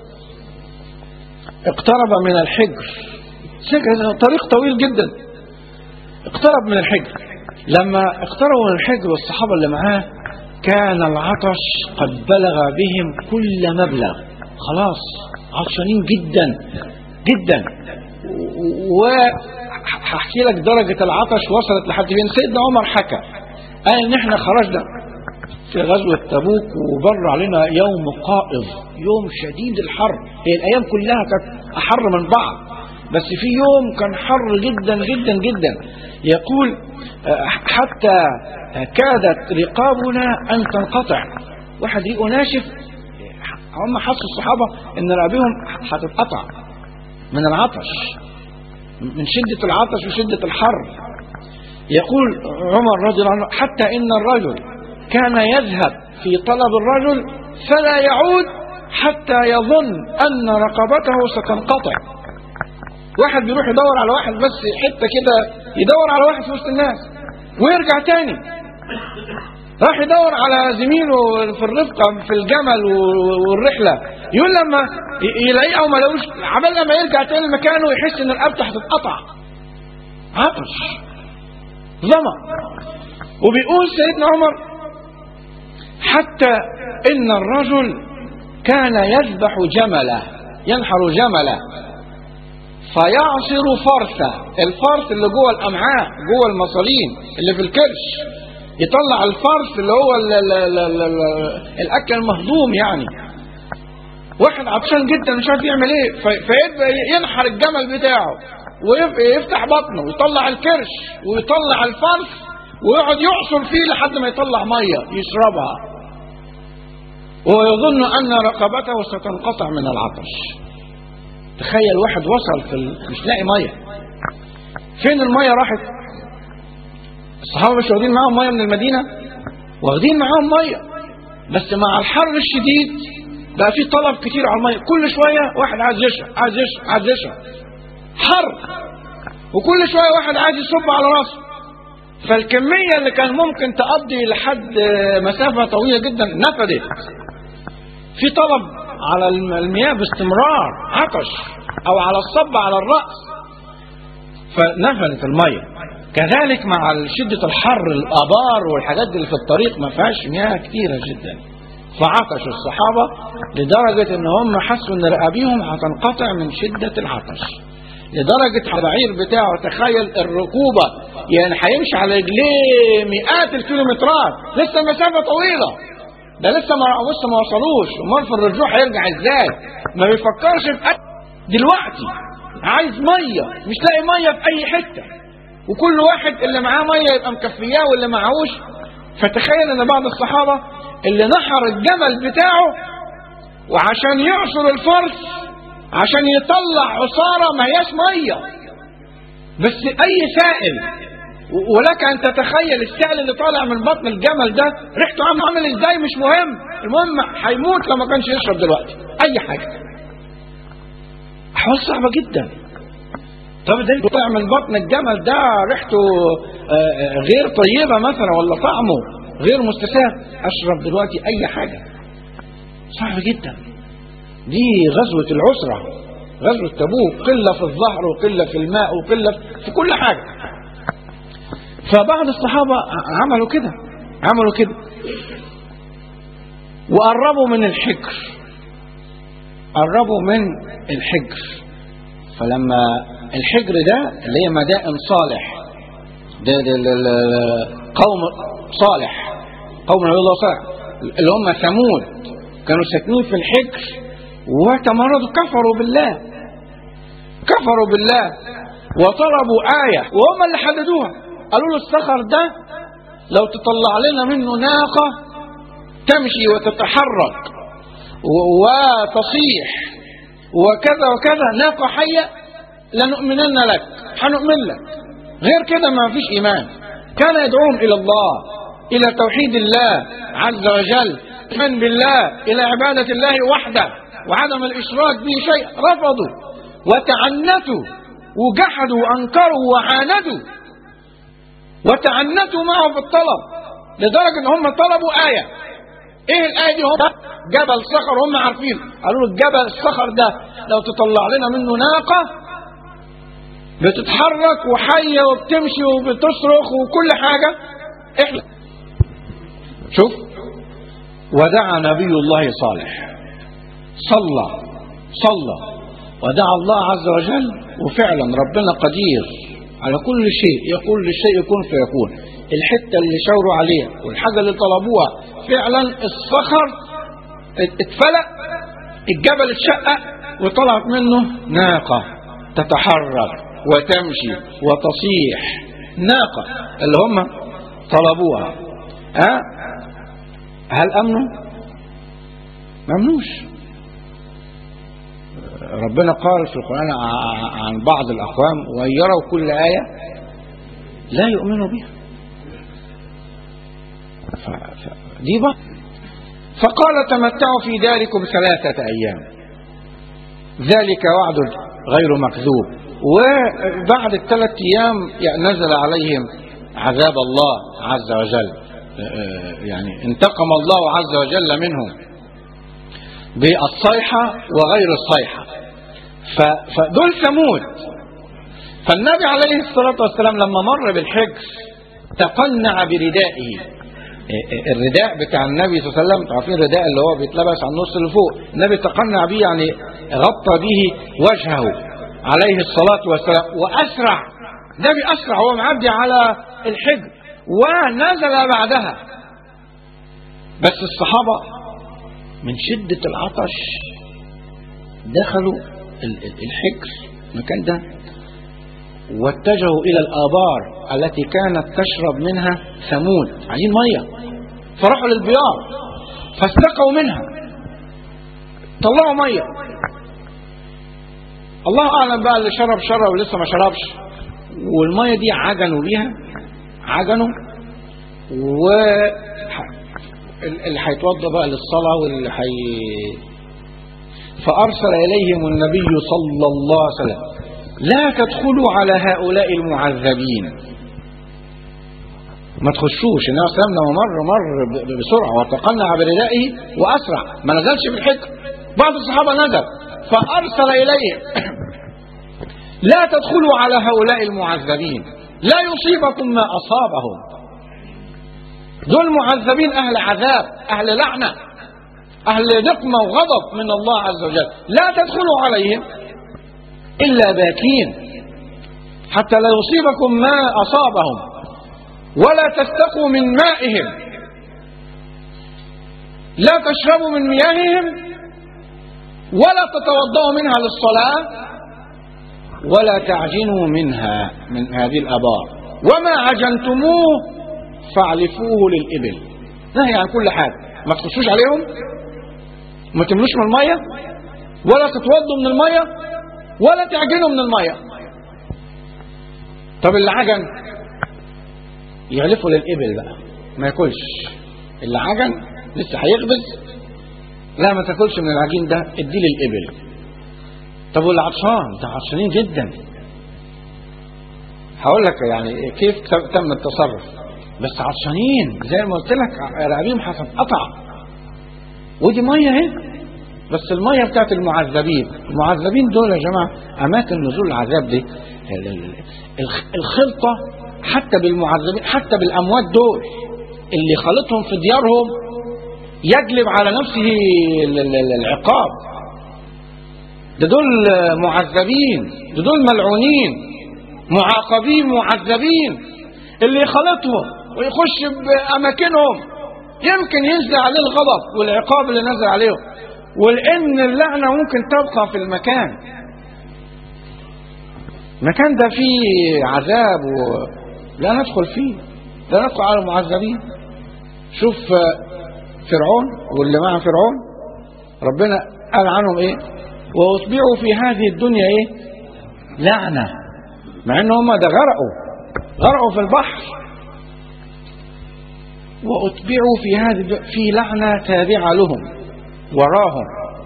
اقترب من الحجر طريق طويل جدا اقترب من الحجر لما اقتربوا من الحجر والصحابة اللي معاه كان العطش قد بلغ بهم كل مبلغ خلاص عطشانين جدا جدا وهحكي لك درجة العطش وصلت لحد فين سيدنا عمر حكى قال ان احنا خرجنا في غزوة تبوك وبر علينا يوم قائض يوم شديد الحر هي الأيام كلها كانت أحر من بعض بس في يوم كان حر جدا جدا جدا يقول آه، حتى كادت رقابنا أن تنقطع واحد ريقه ناشف هم حسوا الصحابة ان رقابهم هتتقطع من العطش من شدة العطش وشدة الحر يقول عمر رضي الله عنه حتى ان الرجل كان يذهب في طلب الرجل فلا يعود حتى يظن ان رقبته ستنقطع واحد بيروح يدور على واحد بس حته كده يدور على واحد في وسط الناس ويرجع تاني راح يدور على زميله في الرفقه في الجمل والرحله يقول لما يلاقيه او ما لقوش عبال لما يرجع تاني مكانه يحس ان رقبته هتتقطع عطش ظما وبيقول سيدنا عمر حتى ان الرجل كان يذبح جمله ينحر جمله فيعصر فرثه الفرث اللي جوه الامعاء جوه المصارين اللي في الكرش يطلع الفرث اللي هو ال ال ال ال ال الاكل المهضوم يعني واحد عطشان جدا مش عارف يعمل ايه في- فيبدا ينحر الجمل بتاعه ويفتح بطنه ويطلع الكرش ويطلع الفرث ويقعد يعصر فيه لحد ما يطلع ميه يشربها ويظن ان رقبته ستنقطع من العطش تخيل واحد وصل في ال... مش لاقي ميه فين الميه راحت الصحابه مش واخدين معاهم ميه من المدينه واخدين معاهم ميه بس مع الحر الشديد بقى في طلب كتير على الميه كل شويه واحد عايز يشرب عايز يشرب عايز يشرب حر وكل شويه واحد عايز يصب على راسه فالكميه اللي كان ممكن تقضي لحد مسافه طويله جدا نفدت في طلب على الم- المياه باستمرار عطش او على الصب على الراس فنفدت الميه كذلك مع شده الحر الابار والحاجات اللي في الطريق ما فيهاش مياه كتيره جدا فعطش الصحابه لدرجه ان هم حسوا ان رقابيهم هتنقطع من شده العطش لدرجة البعير بتاعه تخيل الركوبة يعني هيمشي على رجليه مئات الكيلومترات لسه المسافة طويلة ده لسه ما لسه ما وصلوش امال في الرجوع هيرجع ازاي ما بيفكرش في أكل دلوقتي عايز ميه مش لاقي ميه في اي حته وكل واحد اللي معاه ميه يبقى مكفياه واللي معهوش فتخيل ان بعض الصحابه اللي نحر الجمل بتاعه وعشان يعصر الفرس عشان يطلع عصاره ما هياش ميه بس اي سائل و- ولك ان تتخيل السائل اللي طالع من بطن الجمل ده ريحته عامل عامل ازاي مش مهم المهم هيموت لو ما كانش يشرب دلوقتي اي حاجه احوال صعبه جدا طب ده اللي طالع من بطن الجمل ده ريحته آه، آه، غير طيبه مثلا ولا طعمه غير مستساغ اشرب دلوقتي اي حاجه صعب جدا دي غزوه العسره غزوه تبوك قله في الظهر وقله في الماء وقله في كل حاجه فبعض الصحابة عملوا كده عملوا كده وقربوا من الحجر قربوا من الحجر فلما الحجر ده اللي هي مدائن صالح ده, ده, ده, ده قوم صالح قوم نبي الله صالح اللي هم ثمود كانوا ساكنين في الحجر وتمردوا كفروا بالله كفروا بالله وطلبوا آية وهم اللي حددوها قالوا له الصخر ده لو تطلع لنا منه ناقة تمشي وتتحرك و- وتصيح وكذا وكذا ناقة حية لنؤمنن لك هنؤمن لك غير كده ما فيش إيمان كان يدعوهم إلى الله إلى توحيد الله عز وجل من بالله إلى عبادة الله وحده وعدم الإشراك به شيء رفضوا وتعنتوا وجحدوا وأنكروا وعاندوا وتعنتوا معه في الطلب لدرجة ان هم طلبوا آية ايه الآية دي هم جبل صخر هم عارفين قالوا له الجبل الصخر ده لو تطلع لنا منه ناقة بتتحرك وحية وبتمشي وبتصرخ وكل حاجة احنا شوف ودعا نبي الله صالح صلى صلى ودعا الله عز وجل وفعلا ربنا قدير على كل شيء يقول للشيء يكون فيكون الحتة اللي شاوروا عليها والحاجة اللي طلبوها فعلا الصخر اتفلق الجبل اتشقق وطلعت منه ناقة تتحرك وتمشي وتصيح ناقة اللي هم طلبوها ها هل أمنوا ما أمنوش ربنا قال في القرآن ع- عن بعض الأقوام وإن يروا كل آية لا يؤمنوا بها ف... ف... دي بقى فقال تمتعوا في داركم ثلاثة أيام ذلك وعد غير مكذوب وبعد الثلاث أيام نزل عليهم عذاب الله عز وجل يعني انتقم الله عز وجل منهم بالصيحة وغير الصيحة ف- فدول ثمود فالنبي عليه الصلاة والسلام لما مر بالحجر تقنع بردائه الرداء بتاع النبي صلى الله عليه وسلم عارفين الرداء اللي هو بيتلبس على النص اللي فوق النبي تقنع به يعني غطى به وجهه عليه الصلاة والسلام وأسرع النبي أسرع هو معدي على الحجر ونزل بعدها بس الصحابة من شدة العطش دخلوا ال- ال- الحجر المكان ده واتجهوا إلى الآبار التي كانت تشرب منها ثمود عايزين مية فراحوا للبيار فاستقوا منها طلعوا مية الله أعلم بقى اللي شرب شرب ولسه ما شربش والمية دي عجنوا بيها عجنوا و اللي هيتوضى بقى للصلاة واللي هي فأرسل إليهم النبي صلى الله عليه وسلم لا تدخلوا على هؤلاء المعذبين ما تخشوش النبي صلى الله عليه وسلم لما مر مر ب- بسرعة وتقنع بردائه وأسرع ما نزلش في الحجر بعض الصحابة نزل فأرسل إليهم لا تدخلوا على هؤلاء المعذبين لا يصيبكم ما أصابهم دول معذبين أهل عذاب أهل لعنة أهل نقمة وغضب من الله عز وجل لا تدخلوا عليهم إلا باكين حتى لا يصيبكم ما أصابهم ولا تستقوا من مائهم لا تشربوا من مياههم ولا تتوضأوا منها للصلاة ولا تعجنوا منها من هذه الآبار وما عجنتموه فاعلفوه للإبل نهي عن كل حاجة ما تخشوش عليهم ما تملوش من المية ولا تتوضوا من المية ولا تعجنوا من المية طب اللي عجن يغلفه للإبل بقى ما ياكلش اللي عجن لسه هيخبز لا ما تاكلش من العجين ده اديه للإبل طب واللي عطشان ده عطشانين جدا هقول لك يعني كيف تم التصرف بس عطشانين زي ما قلت لك رقابيهم هتتقطع ودي ميه اهي بس الميه بتاعت المعذبين المعذبين دول يا جماعه اماكن نزول العذاب دي ال- ال- الخ- الخلطه حتى بالمعذبين حتى بالاموات دول اللي خلطهم في ديارهم يجلب على نفسه ال- ال- ال- العقاب ده دول معذبين ده دول ملعونين معاقبين معذبين اللي يخلطهم ويخش بأماكنهم يمكن ينزل عليه الغضب والعقاب اللي نزل عليهم ولأن اللعنة ممكن تبقى في المكان المكان ده فيه عذاب و... لا ندخل فيه لا ندخل على المعذبين شوف فرعون واللي مع فرعون ربنا قال عنهم ايه واتبعوا في هذه الدنيا ايه لعنة مع ان هم ده غرقوا غرقوا في البحر واتبعوا في هذه الد- في لعنة تابعة لهم وراهم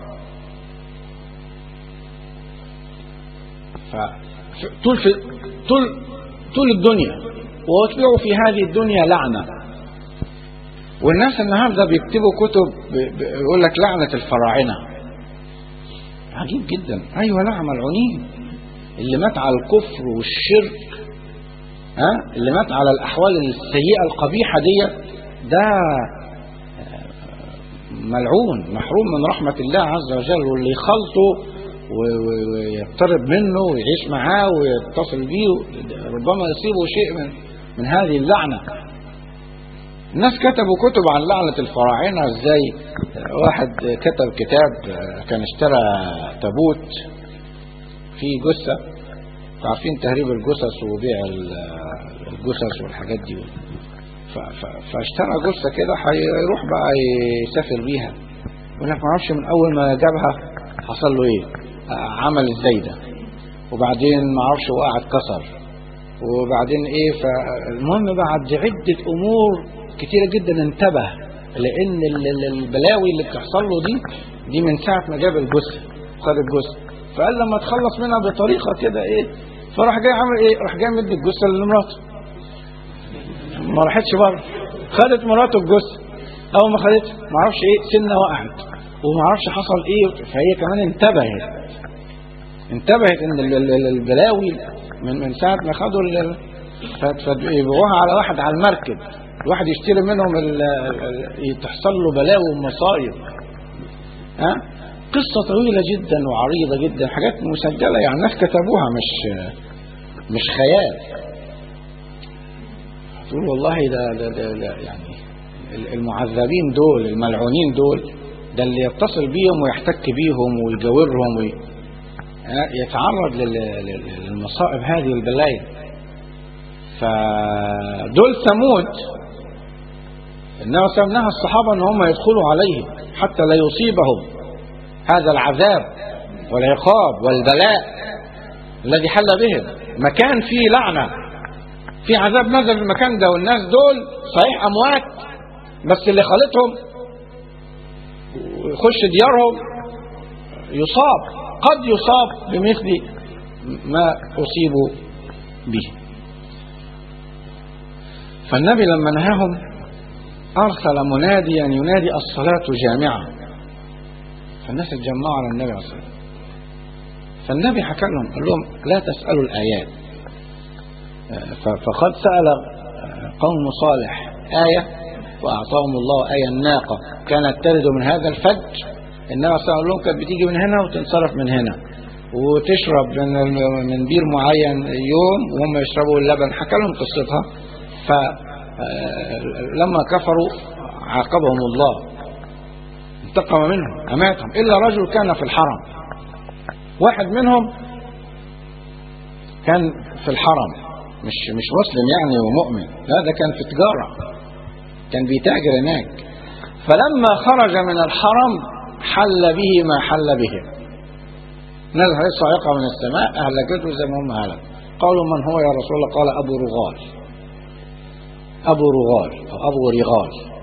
ف- طول في طول طول الدنيا واتبعوا في هذه الدنيا لعنة والناس النهارده بيكتبوا كتب ب- ب- يقول لك لعنة الفراعنة عجيب جدا ايوه لعنة ملعونين اللي مات على الكفر والشرك ها اللي مات على الاحوال السيئه القبيحه دي ده ملعون محروم من رحمه الله عز وجل واللي يخلطه و- و- ويقترب منه ويعيش معاه ويتصل بيه ربما يصيبه شيء من من هذه اللعنه الناس كتبوا كتب عن لعنة الفراعنة ازاي واحد كتب كتاب كان اشترى تابوت في جثة عارفين تهريب الجثث وبيع ال- الجثث والحاجات دي ف- ف- فاشترى جثة كده هيروح بقى يسافر بيها يقول لك ما اعرفش من اول ما جابها حصل له ايه آه، عمل ازاي ده وبعدين ما اعرفش وقع اتكسر وبعدين ايه فالمهم بعد عدة امور كتيرة جدا انتبه لان ال- ال- البلاوي اللي بتحصل له دي دي من ساعة ما جاب الجثة خد الجثة فقال لما تخلص منها بطريقة كده ايه فراح جاي عامل ايه راح جاي مدي الجثة لمراته ما راحتش بره خدت مراته الجثة اول ما خدتها ما اعرفش ايه سنة وقعت وما اعرفش حصل ايه فهي كمان انتبهت انتبهت ان ال- ال- ال- البلاوي من من ساعه ما خدوا ال- ف- فيبيعوها على واحد على المركب الواحد يشتري منهم ال- ال- تحصل له بلاوي ومصايب ها قصه طويله جدا وعريضه جدا حاجات مسجله يعني ناس كتبوها مش مش خيال تقول والله ده, ده, ده, ده يعني المعذبين دول الملعونين دول ده اللي يتصل بيهم ويحتك بيهم ويجاورهم وي... ها، يتعرض لل- لل- للمصائب هذه البلايا فدول ثمود انما سمناها الصحابه ان هم يدخلوا عليهم حتى لا يصيبهم هذا العذاب والعقاب والبلاء الذي حل بهم مكان فيه لعنه في عذاب نزل في المكان ده والناس دول صحيح اموات بس اللي خالطهم ويخش ديارهم يصاب قد يصاب بمثل ما أصيبوا به فالنبي لما نهاهم أرسل مناديا ينادي الصلاة جامعة فالناس اتجمعوا على النبي عليه الصلاة والسلام فالنبي حكى لهم قال لهم لا تسألوا الآيات ف- فقد سأل قوم صالح آية وأعطاهم الله آية الناقة كانت تلد من هذا الفج النبي صلى الله عليه وسلم كانت بتيجي من هنا وتنصرف من هنا وتشرب من الم- من بير معين يوم وهم يشربوا اللبن حكى لهم قصتها فلما كفروا عاقبهم الله انتقم منهم أماتهم إلا رجل كان في الحرم واحد منهم كان في الحرم مش مش مسلم يعني ومؤمن لا ده كان في تجارة كان بيتاجر هناك فلما خرج من الحرم حل به ما حل به نزل عليه صاعقة من السماء أهلكته زي ما هم هلك قالوا من هو يا رسول الله قال أبو رغال أبو رغال أو أبو رغال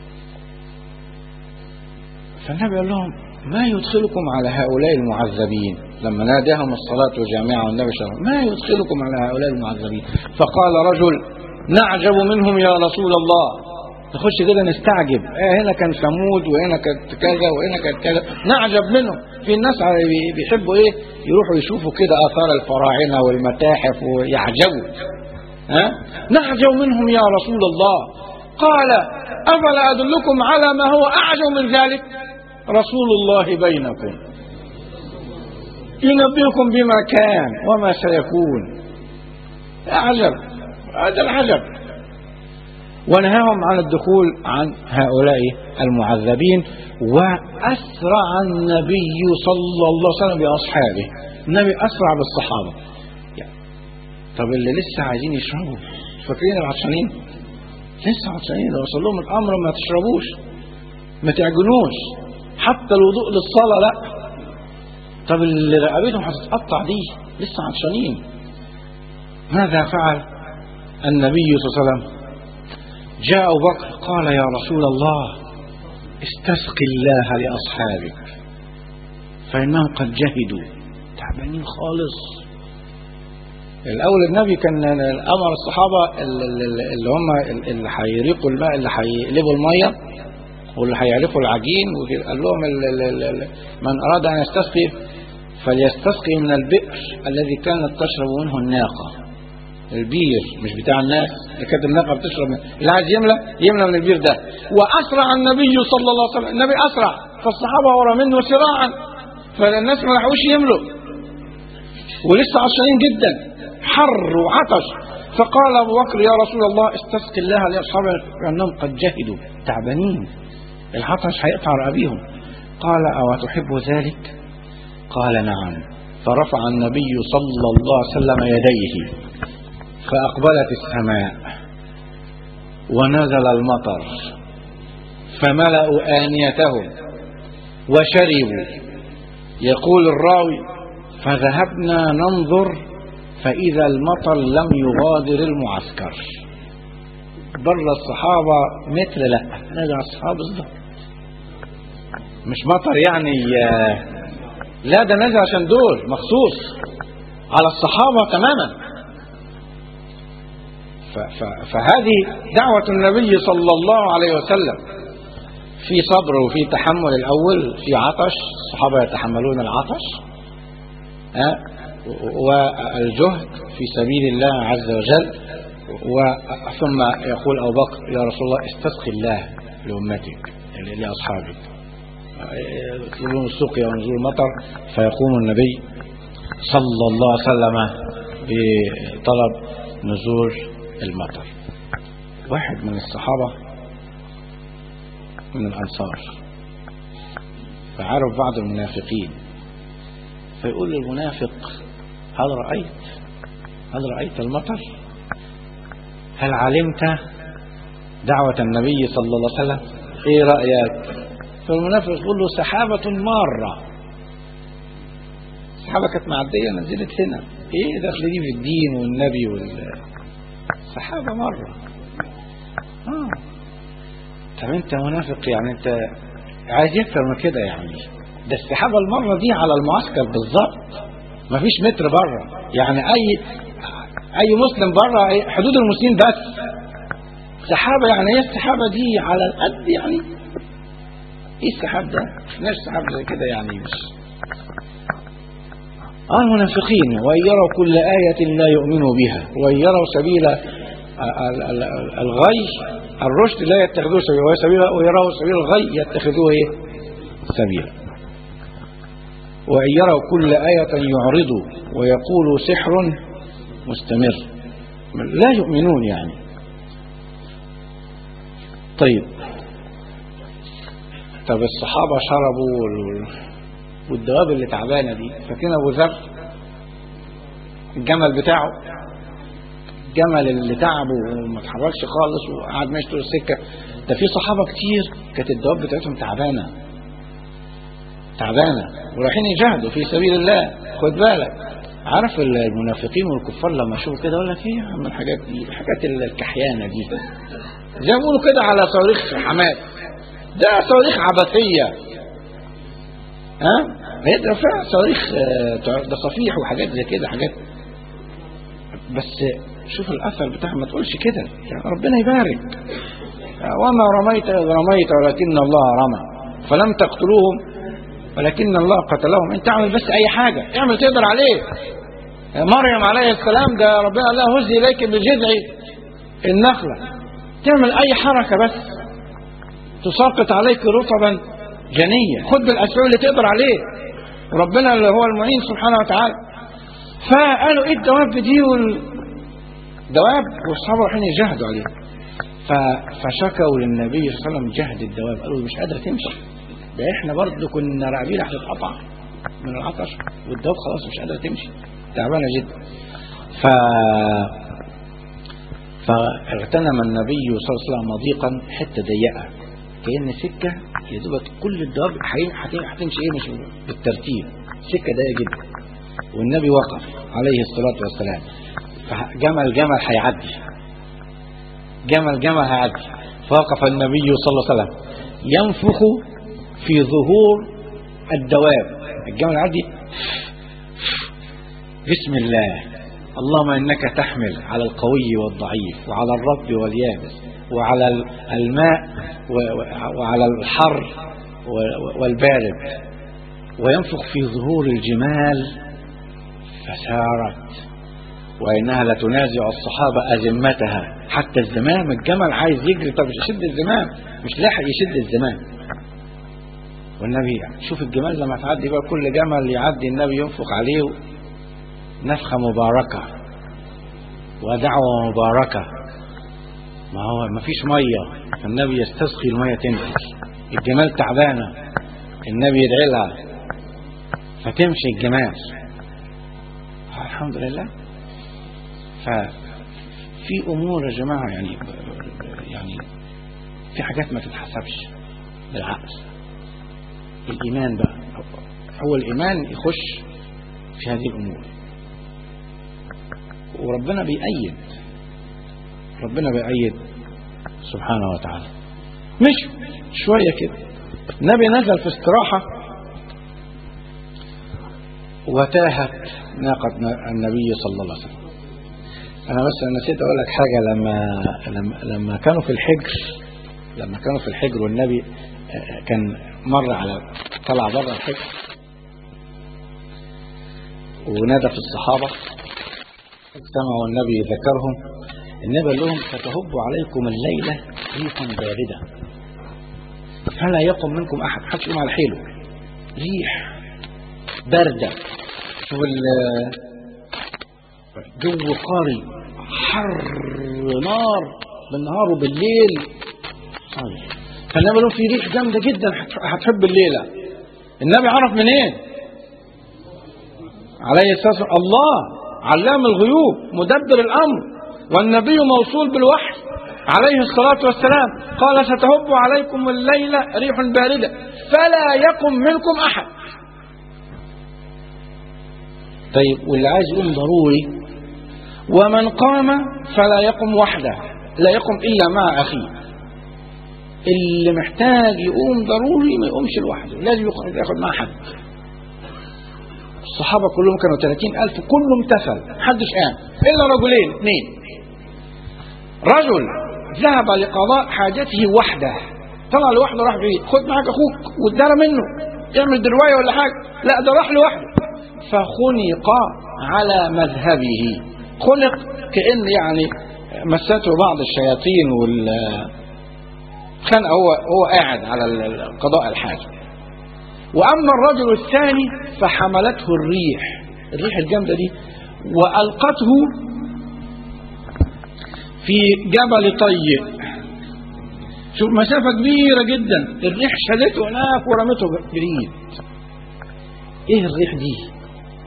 فالنبي قال لهم ما يدخلكم على هؤلاء المعذبين لما ناداهم الصلاة جامعة والنبي صلى الله عليه وسلم ما يدخلكم على هؤلاء المعذبين فقال رجل نعجب منهم يا رسول الله نخش كده نستعجب آه هنا كان ثمود وهنا كانت كذا وهنا كانت كذا نعجب منهم في الناس بي- بيحبوا ايه يروحوا يشوفوا كده اثار الفراعنه والمتاحف ويعجبوا ها نعجب منهم يا رسول الله قال افلا ادلكم على ما هو اعجب من ذلك رسول الله بينكم ينبئكم بما كان وما سيكون عجب هذا العجب ونهاهم عن الدخول عن هؤلاء المعذبين وأسرع النبي صلى الله عليه وسلم بأصحابه النبي أسرع بالصحابة يعني طب اللي لسه عايزين يشربوا فاكرين العطشانين لسه عطشانين لو وصل لهم الأمر ما تشربوش ما تعجنوش حتى الوضوء للصلاة لا طب اللي رقبتهم هتتقطع دي لسه عطشانين ماذا فعل النبي صلى الله عليه وسلم جاء أبو بكر قال يا رسول الله استسقي الله لأصحابك فإنهم قد جهدوا تعبانين خالص الأول النبي كان أمر الصحابة اللي هم اللي هيريقوا الماء اللي هيقلبوا المية واللي هيعرفوا العجين وكده قال لهم ال- ال- ال- من أراد أن يستسقي فليستسقي من البئر الذي كانت تشرب منه الناقة البير مش بتاع الناس اللي كانت الناقه بتشرب منه اللي عايز يملى يملى من البير ده واسرع النبي صلى الله عليه وسلم النبي اسرع فالصحابه ورا منه سراعا فالناس ما لحقوش يملوا ولسه عطشانين جدا حر وعطش فقال ابو بكر يا رسول الله استسقي الله لاصحابك لانهم قد جهدوا تعبانين العطش هيقطع رقابيهم قال او تحب ذلك قال نعم فرفع النبي صلى الله عليه وسلم يديه فأقبلت السماء ونزل المطر فملأوا آنيتهم وشربوا يقول الراوي فذهبنا ننظر فإذا المطر لم يغادر المعسكر بره الصحابة متر لا نزل الصحابة بالظبط مش مطر يعني لا ده نزل عشان دول مخصوص على الصحابة تماما فهذه دعوة النبي صلى الله عليه وسلم في صبر وفي تحمل الأول في عطش الصحابة يتحملون العطش أه؟ والجهد في سبيل الله عز وجل ثم يقول أبو بكر يا رسول الله استسقي الله لأمتك لأصحابك يطلبون السقيا ونزول المطر فيقوم النبي صلى الله عليه وسلم بطلب نزول المطر واحد من الصحابة من الأنصار فعرف بعض المنافقين فيقول للمنافق هل رأيت هل رأيت المطر هل علمت دعوة النبي صلى الله عليه وسلم ايه رأيك فالمنافق يقول له سحابة مارة السحابة كانت معدية نزلت هنا ايه دخل دي في الدين والنبي والسحابة مرة آه. طب انت منافق يعني انت عايز اكتر من كده يعني ده السحابة المرة دي على المعسكر بالظبط مفيش متر بره يعني اي اي مسلم بره حدود المسلمين بس سحابة يعني ايه السحابة دي على القد يعني ايه السحاب ده مش سحاب زي كده يعني مش آه المنافقين وإن يروا كل آية لا يؤمنوا بها وإن يروا سبيل الغي الرشد لا يتخذوه سبيلا سبيل ويروا سبيل الغي يتخذوه ايه سبيلا وإن يروا كل آية يعرضوا ويقولوا سحر مستمر لا يؤمنون يعني طيب طب الصحابة شربوا والدواب اللي تعبانة دي فاكرين أبو ذر الجمل بتاعه الجمل اللي تعبه وما اتحركش خالص وقعد ماشي طول السكة ده في صحابة كتير كانت الدواب بتاعتهم تعبانة تعبانة ورايحين يجاهدوا في سبيل الله خد بالك عارف المنافقين والكفار لما يشوفوا كده يقول لك ايه يا عم الحاجات دي الحاجات الكحيانة دي زي ما بيقولوا كده على صواريخ حماد ده صواريخ عبثية ها هي ده فعلا صواريخ ده صفيح وحاجات زي كده حاجات بس شوف الاثر بتاعها ما تقولش كده يعني ربنا يبارك وما رميت اذ رميت ولكن الله رمى فلم تقتلوهم ولكن الله قتلهم انت اعمل بس اي حاجه اعمل تقدر عليه مريم عليه السلام ده ربنا قال لها هزي اليك بجذع النخله تعمل اي حركه بس تساقط عليك رطبا جنية خد بالأسباب اللي تقدر عليه ربنا اللي هو المعين سبحانه وتعالى فقالوا ايه الدواب دي والدواب والصحابة رايحين يجاهدوا عليه فشكوا للنبي صلى الله عليه وسلم جهد الدواب قالوا مش قادرة تمشي ده احنا برضه كنا راعبين هتتقطع من العطش والدواب خلاص مش قادرة تمشي تعبانة جدا ف فاغتنم النبي صلى الله عليه وسلم مضيقا حته ضيقه كأن سكة يا دوبك كل الدواب هتمشي ايه مش بالترتيب سكة ضيقة جدا والنبي وقف عليه الصلاة والسلام فجمل جمل هيعدي جمل جمل هيعدي فوقف النبي صلى الله عليه وسلم ينفخ في ظهور الدواب الجمل يعدي بسم الله اللهم انك تحمل على القوي والضعيف وعلى الرب واليابس وعلى الماء وعلى الحر والبارد وينفخ في ظهور الجمال فسارت وإنها لتنازع الصحابة أزمتها حتى الزمام الجمل عايز يجري طب يشد الزمام مش لاحق يشد الزمام والنبي شوف الجمال لما تعدي بقى كل جمل يعدي النبي ينفخ عليه نفخة مباركة ودعوة مباركة ما هو ما فيش مية فالنبي يستسقي المية تنزل الجمال تعبانة النبي يدعي لها فتمشي الجمال الحمد لله ففي امور يا جماعه يعني يعني في حاجات ما تتحسبش بالعقل الايمان بقى هو الايمان يخش في هذه الامور وربنا بيأيد ربنا بيأيد سبحانه وتعالى مش شويه كده النبي نزل في استراحه وتاهت ناقة النبي صلى الله عليه وسلم أنا بس نسيت أقول لك حاجة لما لما لما كانوا في الحجر لما كانوا في الحجر والنبي كان مر على طلع بره الحجر ونادى في الصحابة سمعوا النبي ذكرهم النبي قال لهم ستهب عليكم الليلة ريح باردة فلا يقم منكم أحد حدش يقوم على حيله ريح باردة شوف الجو قاري حر نار بالنهار وبالليل فالنبي له في ريح جامدة جدا هتحب الليلة النبي عرف منين إيه؟ عليه الصلاة والسلام الله علام الغيوب مدبر الأمر والنبي موصول بالوحي عليه الصلاة والسلام قال ستهب عليكم الليلة ريح باردة فلا يقم منكم أحد طيب واللي عايز يقوم ضروري ومن قام فلا يقم وحده لا يقم إلا مع أخيه اللي محتاج يقوم ضروري ما يقومش لوحده لازم ياخد مع حد الصحابة كلهم كانوا 30 ألف كله امتثل محدش قام إلا رجلين اثنين رجل ذهب لقضاء حاجته وحده طلع لوحده راح بعيد خد معاك أخوك وادانا منه يعمل درواية ولا حاجة لا ده راح لوحده فخنق على مذهبه خلق كأن يعني مسته بعض الشياطين وال كان هو هو قاعد على قضاء الحاجة وأما الرجل الثاني فحملته الريح الريح الجامدة دي وألقته في جبل طيء شوف مسافة كبيرة جدا الريح شدته هناك ورمته بعيد ايه الريح دي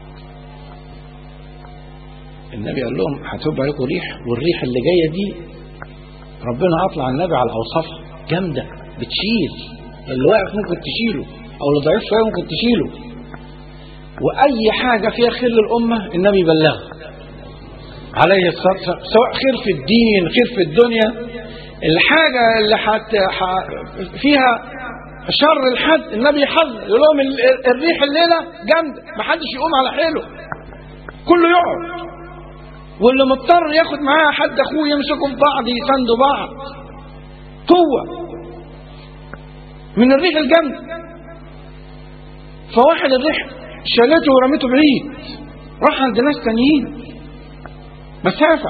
النبي قال لهم هتب عليكم ريح والريح اللي جاية دي ربنا أطلع النبي على أوصافها جامدة بتشيل اللي واقف ممكن تشيله أو اللي ضعيف شوية ممكن تشيله وأي حاجة فيها خير للأمة النبي بلغها عليه الصلاة والسلام سواء خير في الدين خير في الدنيا الحاجة اللي حت فيها شر الحد النبي يحذر يقول لهم الريح الليلة جامدة محدش يقوم على حيله كله يقعد واللي مضطر ياخد معاه حد اخوه يمسكوا في بعض يساندوا بعض قوة من الريح الجامدة فواحد الريح شالته ورميته بعيد راح عند ناس تانيين مسافة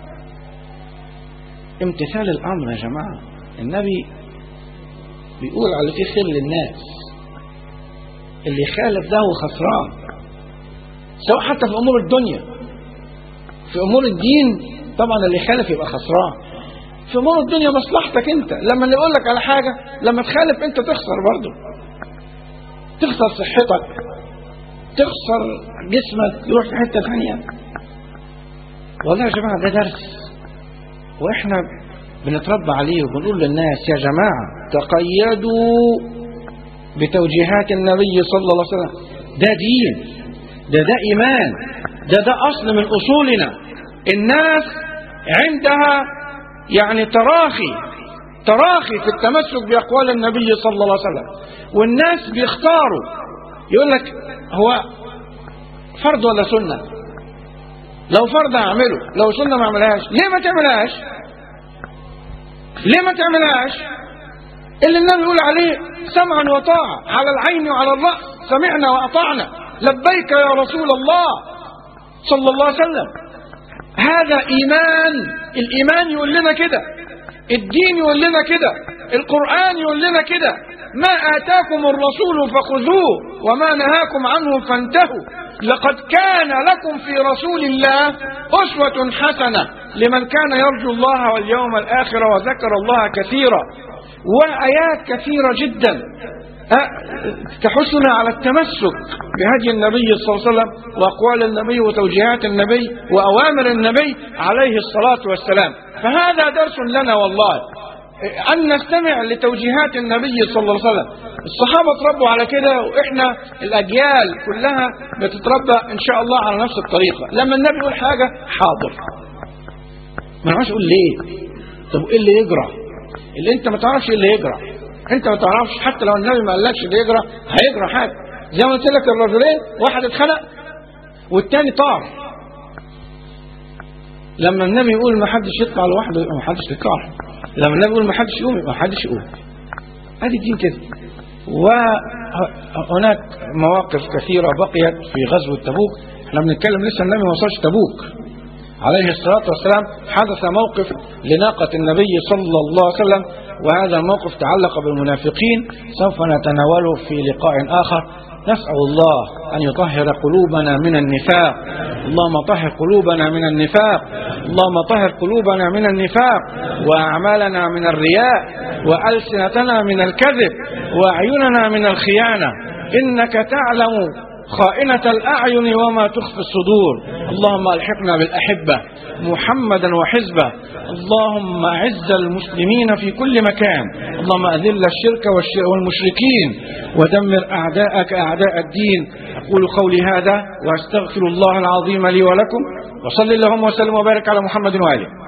امتثال الأمر يا جماعة النبي بيقول على فيه خير للناس اللي يخالف ده هو خسران سواء حتى في أمور الدنيا في أمور الدين طبعا اللي يخالف يبقى خسران في أمور الدنيا مصلحتك أنت لما اللي يقول لك على حاجة لما تخالف أنت تخسر برضه تخسر صحتك تخسر جسمك يروح في حتة ثانية والله يا جماعة ده درس وإحنا بنتربى عليه وبنقول للناس يا جماعة تقيدوا بتوجيهات النبي صلى الله عليه وسلم ده دين ده ده إيمان ده ده أصل من أصولنا الناس عندها يعني تراخي تراخي في التمسك بأقوال النبي صلى الله عليه وسلم والناس بيختاروا يقول لك هو فرض ولا سنة لو فرض هعمله لو سنة ما اعملهاش ليه ما تعملهاش ليه ما تعملهاش اللي النبي يقول عليه سمعا وطاعة على العين وعلى الرأس سمعنا وأطعنا لبيك يا رسول الله صلى الله عليه وسلم هذا إيمان الإيمان يقول لنا كده الدين يقول لنا كده القرآن يقول لنا كده ما آتاكم الرسول فخذوه وما نهاكم عنه فانتهوا لقد كان لكم في رسول الله أسوة حسنة لمن كان يرجو الله واليوم الآخر وذكر الله كثيرا وآيات كثيرة جدا تحثنا على التمسك بهدي النبي صلى الله عليه وسلم وأقوال النبي وتوجيهات النبي وأوامر النبي عليه الصلاة والسلام فهذا درس لنا والله أن نستمع لتوجيهات النبي صلى الله عليه وسلم الصحابة تربوا على كده وإحنا الأجيال كلها بتتربى إن شاء الله على نفس الطريقة لما النبي يقول حاجة حاضر ما نعرفش يقول ليه طب إيه اللي يجرى اللي أنت ما تعرفش إيه اللي يجرى أنت ما تعرفش حتى لو النبي ما قالكش اللي يجرى هيجرى حاجة زي ما قلت لك الرجلين واحد اتخنق والتاني طار لما النبي يقول ما حدش يطلع لوحده يبقى ما حدش يطلع لما النبي يقول ما حدش يقوم يبقى ما حدش يقوم ادي الدين كده وهناك مواقف كثيرة بقيت في غزوة تبوك احنا بنتكلم لسه النبي ما وصلش تبوك عليه الصلاة والسلام حدث موقف لناقة النبي صلى الله عليه وسلم وهذا الموقف تعلق بالمنافقين سوف نتناوله في لقاء آخر نسأل الله أن يطهر قلوبنا من النفاق اللهم طهر قلوبنا من النفاق اللهم طهر قلوبنا من النفاق وأعمالنا من الرياء وألسنتنا من الكذب وأعيننا من الخيانة إنك تعلم خائنة الأعين وما تخفي الصدور اللهم ألحقنا بالأحبة محمدا وحزبه اللهم أعز المسلمين في كل مكان اللهم أذل الشرك والمشركين ودمر أعداءك أعداء الدين أقول قولي هذا وأستغفر الله العظيم لي ولكم وصل اللهم وسلم وبارك على محمد وآله